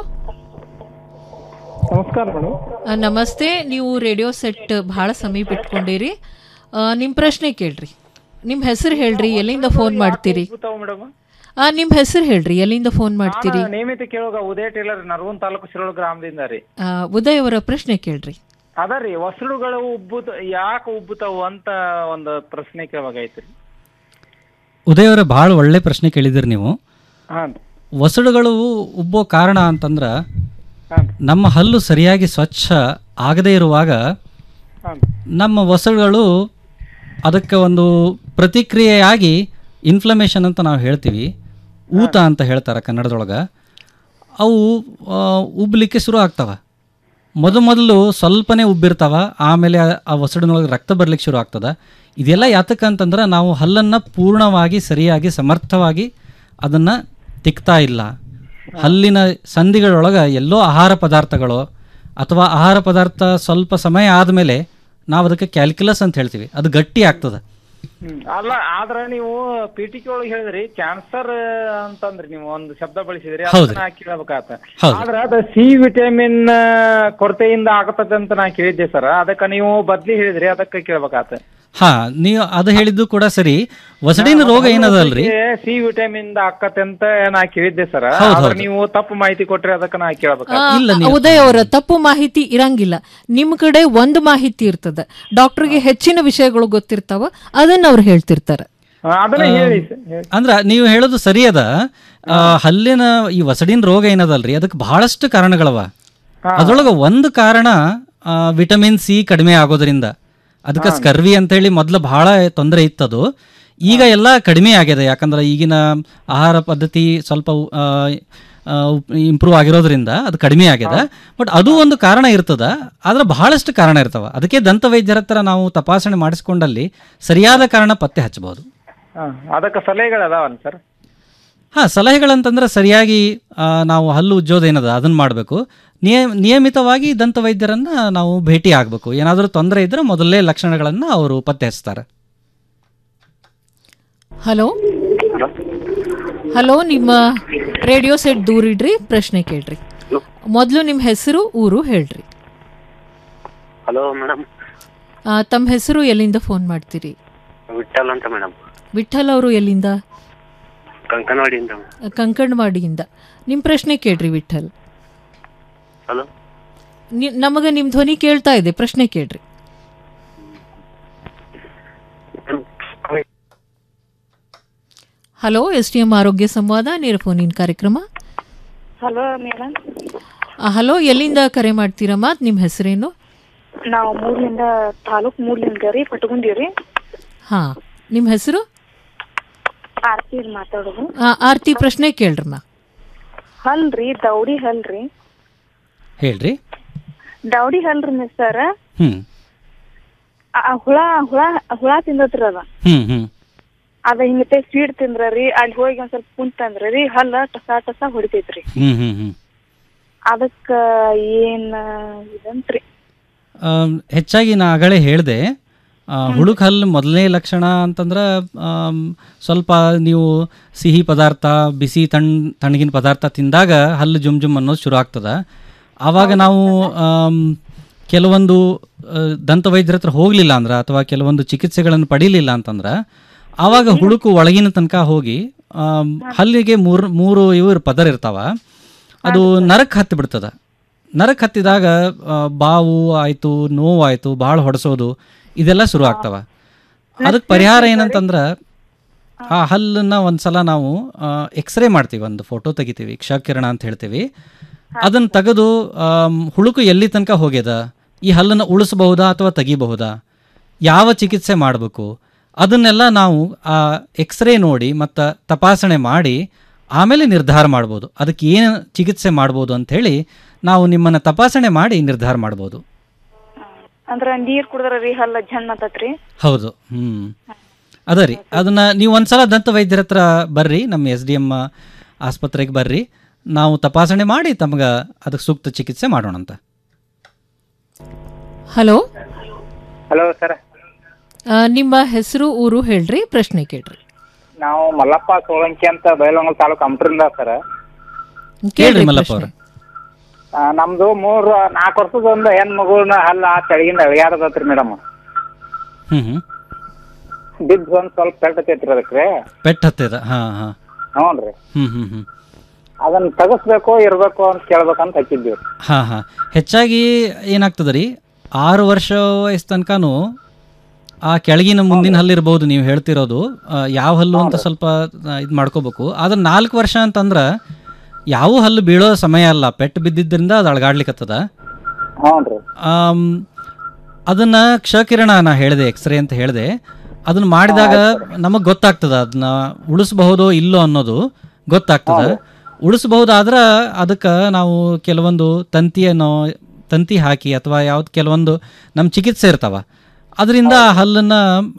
A: ನಮಸ್ಕಾರ ಮೇಡಮ್
V: ಆ, ನಮಸ್ತೆ ನೀವು ರೇಡಿಯೋ ಸೆಟ್ ಭಾಳ ಸಮೀಪ ಇಟ್ಕೊಂಡಿರಿ ನಿಮ್ಮ ಪ್ರಶ್ನೆ ಕೇಳ್ರಿ ನಿಮ್ಮ ಹೆಸರು ಹೇಳ್ರಿ ಎಲ್ಲಿಂದ ಫೋನ್ ಮಾಡ್ತೀರಿ
A: ಮೇಡಮ್
V: ಆ, ನಿಮ್ಮ ಹೆಸರು ಹೇಳ್ರಿ ಎಲ್ಲಿಂದ ಫೋನ್ ಮಾಡ್ತೀರಿ
A: ನಾನು ನಿಯಮಿತ ಕೇಳುವಾಗ ಉದಯ ಟೇಲರ್ ನರಗುನ್ ತಾಲೂಕು ಶಿರೋಳ ಗ್ರಾಮದಿಂದ ರೀ
V: ಆ, ಉದಯ್ ಅವರ ಪ್ರಶ್ನೆ ಕೇಳ್ರಿ
A: ಅದ ರೀ ವಸಡುಗಳು ಉಬ್ಬುತ ಯಾಕೆ ಉಬ್ಬುತ್ತಾವು ಅಂತ ಒಂದು ಪ್ರಶ್ನೆ ಕೇಳಬೇಕಾಯ್ತು ರೀ
W: ಉದಯ್ ಅವರೇ ಭಾಳ ಒಳ್ಳೆ ಪ್ರಶ್ನೆ ಕೇಳಿದಿರಿ ನೀವು
A: ಹಾಂ
W: ಒಸಡುಗಳು ಉಬ್ಬೋ ಕಾರಣ ಅಂತಂದ್ರೆ ನಮ್ಮ ಹಲ್ಲು ಸರಿಯಾಗಿ ಸ್ವಚ್ಛ ಆಗದೇ ಇರುವಾಗ ನಮ್ಮ ಒಸಡುಗಳು ಅದಕ್ಕೆ ಒಂದು ಪ್ರತಿಕ್ರಿಯೆಯಾಗಿ ಇನ್ಫ್ಲಮೇಷನ್ ಅಂತ ನಾವು ಹೇಳ್ತೀವಿ ಊತ ಅಂತ ಹೇಳ್ತಾರೆ ಕನ್ನಡದೊಳಗೆ ಅವು ಆ, ಉಬ್ಬಲಿಕ್ಕೆ ಶುರು ಆಗ್ತವೆ ಮೊದಲು ಸ್ವಲ್ಪನೇ ಉಬ್ಬಿರ್ತಾವ ಆಮೇಲೆ ಆ- ಆ ಒಸಡಿನೊಳಗೆ ರಕ್ತ ಬರ್ಲಿಕ್ಕೆ ಶುರು ಆಗ್ತದೆ ಇದೆಲ್ಲ ಯಾತಕ್ಕೆ ಅಂತಂದ್ರೆ ನಾವು ಹಲ್ಲನ್ನು ಪೂರ್ಣವಾಗಿ ಸರಿಯಾಗಿ ಸಮರ್ಥವಾಗಿ ಅದನ್ನು ತಿಕ್ತಾ ಇಲ್ಲ ಹಲ್ಲಿನ ಸಂಧಿಗಳೊಳಗೆ ಎಲ್ಲೋ ಆಹಾರ ಪದಾರ್ಥಗಳು ಅಥವಾ ಆಹಾರ ಪದಾರ್ಥ ಸ್ವಲ್ಪ ಸಮಯ ಆದಮೇಲೆ ನಾವು ಅದಕ್ಕೆ ಕ್ಯಾಲ್ಕುಲಸ್ ಅಂತ ಹೇಳ್ತೀವಿ ಅದು ಗಟ್ಟಿ ಆಗ್ತದೆ
A: ಹ್ಮ್. ಅಲ್ಲ ಆದ್ರ ನೀವು ಪಿಟಿಕೆ ಒಳಗೆ ಹೇಳಿದ್ರಿ ಕ್ಯಾನ್ಸರ್ ಅಂತಂದ್ರಿ ನೀವು ಒಂದು ಶಬ್ದ ಬಳಸಿದ್ರಿ
W: ಹೌದ್ರಿ.
A: ಅದನ್ನ ನಾ ಕೇಳಬೇಕಾತ
W: ಹೌದು.
A: ಆದ್ರ ಅದ ಸಿ ವಿಟಮಿನ್ ಕೊರತೆಯಿಂದ ಆಗತದೆ ಅಂತ ನಾ ಕೇಳಿದ್ದೆ ಸರ್ ಅದಕ್ಕ ನೀವು ಬದ್ಲಿ ಹೇಳಿದ್ರಿ ಅದಕ್ಕೆ ಕೇಳ್ಬೇಕಾತ
W: ಹಾ ನೀವು ಅದು ಹೇಳಿದ್ದು ಕೂಡ ಸರಿ ಒಸಡಿನ ರೋಗ ಏನದಲ್ರಿ
A: ಸಿ ವಿಟಮಿನ್ ಆಕತ್ತೆ ಅಂತ ನಾ ಕೇಳಿದ್ದೆ ಸರ್
W: ಹೌದ್
A: ಆದ್ರ
W: ಹೌದು.
A: ನೀವು ತಪ್ಪು ಮಾಹಿತಿ ಕೊಟ್ರಿ ಅದಕ್ಕ ನಾ
V: ಆ,
A: ಕೇಳ್ಬೇಕಾತ
V: ಉದಯ್ ಅವರ ತಪ್ಪು ಮಾಹಿತಿ ಇರಂಗಿಲ್ಲ ನಿಮ್ಮ ಕಡೆ ಒಂದು ಮಾಹಿತಿ ಇರ್ತದ ಡಾಕ್ಟರ್ಗೆ ಹೆಚ್ಚಿನ ವಿಷಯಗಳು ಗೊತ್ತಿರ್ತಾವ ಅದನ್ನ ಅವ್ರು ಹೇಳ್ತಿರ್ತಾರೆ
A: ಅದನ್ನ ಹೇಳಿ sir, ಹೇಳಿ.
W: ಅಂದ್ರ ನೀವು ಹೇಳೋದು ಸರಿ ಅದ ಆ, ಹಲ್ಲಿನ ಈ ಒಸಡಿನ ರೋಗ ಏನದಲ್ರಿ ಅದಕ್ಕೆ ಬಹಳಷ್ಟು ಕಾರಣಗಳವ ಅದ್ರೊಳಗೆ ಒಂದು ಕಾರಣ ಆ, ವಿಟಮಿನ್ ಸಿ ಕಡಿಮೆ ಆಗೋದ್ರಿಂದ ಅದಕ್ಕೆ ಸ್ಕರ್ವಿ ಅಂತೇಳಿ ಮೊದಲು ಬಹಳ ತೊಂದರೆ ಇತ್ತದು ಈಗ ಎಲ್ಲ ಕಡಿಮೆ ಆಗಿದೆ ಯಾಕಂದ್ರೆ ಈಗಿನ ಆಹಾರ ಪದ್ಧತಿ ಸ್ವಲ್ಪ ಇಂಪ್ರೂವ್ ಆಗಿರೋದ್ರಿಂದ ಅದು ಕಡಿಮೆ ಆಗಿದೆ ಬಟ್ ಅದು ಒಂದು ಕಾರಣ ಇರ್ತದ ಆದ್ರೆ ಬಹಳಷ್ಟು ಕಾರಣ ಇರ್ತಾವ ಅದಕ್ಕೆ ದಂತ ವೈದ್ಯರ ಹತ್ರ ನಾವು ತಪಾಸಣೆ ಮಾಡಿಸ್ಕೊಂಡಲ್ಲಿ ಸರಿಯಾದ ಕಾರಣ ಪತ್ತೆ ಹಚ್ಚಬಹುದು
A: ಹಾ, ಅದಕ್ಕ ಸಲಹೆಗಳು ಅದಾವಲ್ಲ ಸರ್
W: ಹಾಂ ಸಲಹೆಗಳಂತಂದ್ರೆ ಸರಿಯಾಗಿ ಆ, ನಾವು ಹಲ್ಲು ಉಜ್ಜೋದೇನದ ಅದನ್ನು ಮಾಡಬೇಕು ನಿಯ ನಿಯಮಿತವಾಗಿ ದಂತ ವೈದ್ಯರನ್ನು ನಾವು ಭೇಟಿ ಆಗಬೇಕು ಏನಾದರೂ ತೊಂದರೆ ಇದ್ದರೆ ಮೊದಲೇ ಲಕ್ಷಣಗಳನ್ನು ಅವರು ಪತ್ತೆ ಹಚ್ತಾರೆ
V: ಹಲೋ ಹಲೋ ನಿಮ್ಮ ರೇಡಿಯೋ ಸೆಟ್ ದೂರ ಇಡ್ರಿ ಪ್ರಶ್ನೆ ಕೇಳ್ರಿ ಮೊದಲು ನಿಮ್ಮ ಹೆಸರು ಊರು ಹೇಳ್ರಿ
B: ಹಲೋ ಮೇಡಮ್
V: ಆ, ತಮ್ಮ ಹೆಸರು ಎಲ್ಲಿಂದ ಫೋನ್ ಮಾಡ್ತೀರಿ
B: ವಿಠಲ್ ಅಂತ ಮೇಡಮ್
V: ವಿಠಲ್ ಅವರು ಎಲ್ಲಿಂದ
B: ಕಂಕನವಾಡಿಯಿಂದ
V: ಕಂಕಣವಾಡಿಯಿಂದ ನಿಮ್ಮ ಪ್ರಶ್ನೆ ಕೇಳ್ರಿ ವಿಠಲ್
B: ಹಲೋ
V: ನಿ- ನಮಗೆ ನಿಮ್ಮ ಧ್ವನಿ ಕೇಳ್ತಾ ಇದೆ ಪ್ರಶ್ನೆ ಕೇಳ್ರಿ ಹಲೋ ಎಸ್ ಟಿ ಎಂ ಆರೋಗ್ಯ ಸಂವಾದ ನೇರ ಫೋನಿನ ಕಾರ್ಯಕ್ರಮ
D: ಹಲೋ ಮೇಡಮ್
V: ಆ, ಹಲೋ ಎಲ್ಲಿಂದ ಕರೆ ಮಾಡ್ತೀರಮ್ಮ ನಿಮ್ಮ ಹೆಸರೇನು
D: ನಾವು ಮೂರ್ಲಿಂದ ತಾಲೂಕ್ ಮೂರ್ಲಿಂದ ರೀ ಪಟ್ಕೊಂಡಿವ್ರಿ
V: ಹಾ ನಿಮ್ಮ ಹೆಸರು
D: ಆರ್ತಿ ಮಾತಾಡೋದು
V: ಆ, ಆರ್ತಿ ಪ್ರಶ್ನೆ ಕೇಳ್ರಮ್ಮ
D: ಹಲ್ರಿ ದೌಡಿ ಹಲ್ರಿ
W: ಹೇಳ್ರಿ
D: ದೌಡಿ ಹಲ್ರಿ ಮಿಸ್ ಸರ್
W: ಹ್ಮ್
D: ಹುಳ ಹುಳ ಹುಳ ತಿಂದತ್ರಿ ಅದ
W: ಹ್ಮ್ ಹ್ಮ್
D: ಅದ ಹಿಂಗತೆ ಸ್ವೀಟ್ ತಿಂದ್ರಿ ಅಲ್ಲಿ ಹೋಗಿ ಒಂದ್ ಸ್ವಲ್ಪ ಕುಂತಂದ್ರ ರೀ ಹಲ್ಲ ಟಸ ಟಸ ಹೊಡಿತೈತ್ರಿ
W: ಹ್ಮ್ ಹ್ಮ್ ಹ್ಮ್
D: ಅದಕ್ಕ ಏನ್ ಇದಂತ್ರಿ
W: ಆಮ್, ಹೆಚ್ಚಾಗಿ ನಾ ಆಗಲೇ ಹೇಳಿದೆ ಹುಳುಕ್ ಹಲ್ಲು ಮೊದಲನೇ ಲಕ್ಷಣ ಅಂತಂದ್ರೆ ಆಮ್, ಸ್ವಲ್ಪ ನೀವು ಸಿಹಿ ಪದಾರ್ಥ ಬಿಸಿ ತಣ್ ತಣ್ಣಗಿನ ಪದಾರ್ಥ ತಿಂದಾಗ ಹಲ್ಲು ಜುಮ್ ಜುಮ್ ಅನ್ನೋದು ಶುರು ಆಗ್ತದೆ ಆವಾಗ ನಾವು ಆಮ್, ಕೆಲವೊಂದು ಆ, ದಂತವೈದ್ಯರ ಹತ್ರ ಹೋಗಲಿಲ್ಲ ಅಂದ್ರೆ ಅಥವಾ ಕೆಲವೊಂದು ಚಿಕಿತ್ಸೆಗಳನ್ನು ಪಡೀಲಿಲ್ಲ ಅಂತಂದ್ರೆ ಆವಾಗ ಹುಳುಕು ಒಳಗಿನ ತನಕ ಹೋಗಿ ಆಮ್, ಹಲ್ಲಿಗೆ ಮೂರು ಮೂರು ಇವರು ಪದರ ಇರ್ತಾವ ಅದು ನರಕ್ಕೆ ಹತ್ತಿ ಬಿಡ್ತದೆ ನರಕ್ಕೆ ಹತ್ತಿದಾಗ ಆ, ಬಾವು ಆಯಿತು ನೋವು ಆಯಿತು ಭಾಳ ಹೊಡೆಸೋದು ಇದೆಲ್ಲ ಶುರು ಆಗ್ತವ ಅದಕ್ಕೆ ಪರಿಹಾರ ಏನಂತಂದ್ರೆ ಆ ಹಲ್ಲನ್ನ ಒಂದ್ಸಲ ನಾವು ಎಕ್ಸ್ರೇ ಮಾಡ್ತೀವಿ ಒಂದು ಫೋಟೋ ತೆಗಿತೀವಿ ಕ್ಷಕಿರಣ ಅಂತ ಹೇಳ್ತೀವಿ ಅದನ್ನು ತೆಗೆದು ಆಮ್, ಹುಳುಕು ಎಲ್ಲಿ ತನಕ ಹೋಗ್ಯದ ಈ ಹಲ್ಲನ್ನು ಉಳಿಸಬಹುದಾ ಅಥವಾ ತೆಗಿಬಹುದಾ ಯಾವ ಚಿಕಿತ್ಸೆ ಮಾಡಬೇಕು ಅದನ್ನೆಲ್ಲ ನಾವು ಆ ಎಕ್ಸ್ರೇ ನೋಡಿ ಮತ್ತು ತಪಾಸಣೆ ಮಾಡಿ ಆಮೇಲೆ ನಿರ್ಧಾರ ಮಾಡ್ಬೋದು ಅದಕ್ಕೆ ಏನು ಚಿಕಿತ್ಸೆ ಮಾಡ್ಬೋದು ಅಂಥೇಳಿ ನಾವು ನಿಮ್ಮನ್ನು ತಪಾಸಣೆ ಮಾಡಿ ನಿರ್ಧಾರ ಮಾಡ್ಬೋದು
D: ಅಂದ್ರ ನೀರ್ ಕುಡಿದ್ರ ರೀ ಹಲ್ಲ ಜನ್ ಅಂತತ್ರಿ
W: ಹೌದು ಹ್ಞೂ ಅದ ರೀ ಅದನ್ನು ನೀವು ಒಂದ್ಸಲ ದಂತ ವೈದ್ಯರ ಹತ್ರ ಬರ್ರಿ ನಮ್ಮ ಎಸ್ ಡಿ ಎಮ್ ಆಸ್ಪತ್ರೆಗೆ ಬರ್ರಿ ನಾವು ತಪಾಸಣೆ ಮಾಡಿ ತಮ್ಗೆ ಅದಕ್ಕೆ ಸೂಕ್ತ ಚಿಕಿತ್ಸೆ ಮಾಡೋಣಂತ
V: ಹಲೋ
A: ಹಲೋ ಸರ್
V: ಆ, ನಿಮ್ಮ ಹೆಸರು ಊರು ಹೇಳ್ರಿ ಪ್ರಶ್ನೆ ಕೇಳ್ರಿ
A: ನಾವು ಮಲ್ಲಪ್ಪ ಸೋಳಂಕಿ ಅಂತ ಬೈಲಹೊಂಗಲ ತಾಲೂಕು ಅಮ್ಟ್ರಿಂದ ಸರ್
W: ಕೇಳ್ರಿ ಮಲ್ಲಪ್ಪ ಅವ್ರೆ
A: ನಮ್ದು ಮೂರು ನಾಲ್ಕು ವರ್ಷದ ಒಂದು ಹೆಣ್ ಮಗುನ ಹಲ್ಲ ತೆಳಗಿಂದ ಅಳಿಯಾಡದತ್ರಿ ಮೇಡಮ್
W: ಹ್ಞೂ ಹ್ಞೂ
A: ಬಿದ್ದು ಒಂದ್ ಸ್ವಲ್ಪ ಪೆಟ್ಟತೈತ್ರಿ ಅದಕ್ಕೆ
W: ಪೆಟ್ಟು ಹತ್ತಿದ ಹಾಂ ಹಾಂ
A: ಹ್ಞೂ ರೀ
W: ಹ್ಞೂ ಹ್ಞೂ ಹ್ಞೂ
A: ಅದನ್ನ ತೆಗಸ್ಬೇಕು ಇರ್ಬೇಕು ಅಂತ ಕೇಳ್ಬೇಕಂತ ಹಚ್ಚಿದ್ದೀವಿ
W: ಹಾಂ ಹಾಂ ಹೆಚ್ಚಾಗಿ ಏನಾಗ್ತದೆ ರೀ ಆರು ವರ್ಷ ವಯಸ್ಸು ತನಕನೂ ಆ ಕೆಳಗಿನ ಮುಂದಿನ ಹಲ್ಲು ಇರ್ಬೋದು ನೀವು ಹೇಳ್ತಿರೋದು ಆ, ಯಾವ ಹಲ್ಲು ಅಂತ ಸ್ವಲ್ಪ ಇದು ಮಾಡ್ಕೋಬೇಕು ಆದ್ರೆ ನಾಲ್ಕು ವರ್ಷ ಅಂತಂದ್ರೆ ಯಾವ ಹಲ್ಲು ಬೀಳೋ ಸಮಯ ಅಲ್ಲ ಪೆಟ್ಟು ಬಿದ್ದಿದ್ದರಿಂದ ಅದು ಅಳಗಾಡ್ಲಿಕ್ಕತ್ತದ
A: ಹ್ಞೂ ರೀ
W: ಆಮ್, ಅದನ್ನ ಕ್ಷಕಿರಣ ನಾ ಹೇಳಿದೆ ಎಕ್ಸ್ರೇ ಅಂತ ಹೇಳಿದೆ ಅದನ್ನ ಮಾಡಿದಾಗ ನಮಗೆ ಗೊತ್ತಾಗ್ತದ ಅದನ್ನ ಉಳಿಸಬಹುದೋ ಇಲ್ಲೋ ಅನ್ನೋದು ಗೊತ್ತಾಗ್ತದ ಉಳಿಸಬಹುದಾದ್ರೆ ಅದಕ್ಕೆ ನಾವು ಕೆಲವೊಂದು ತಂತಿಯನ್ನು ತಂತಿ ಹಾಕಿ ಅಥವಾ ಯಾವ್ದು ಕೆಲವೊಂದು ನಮ್ಮ ಚಿಕಿತ್ಸೆ ಇರ್ತಾವ ಅದರಿಂದ ಹಲ್ಲನ್ನು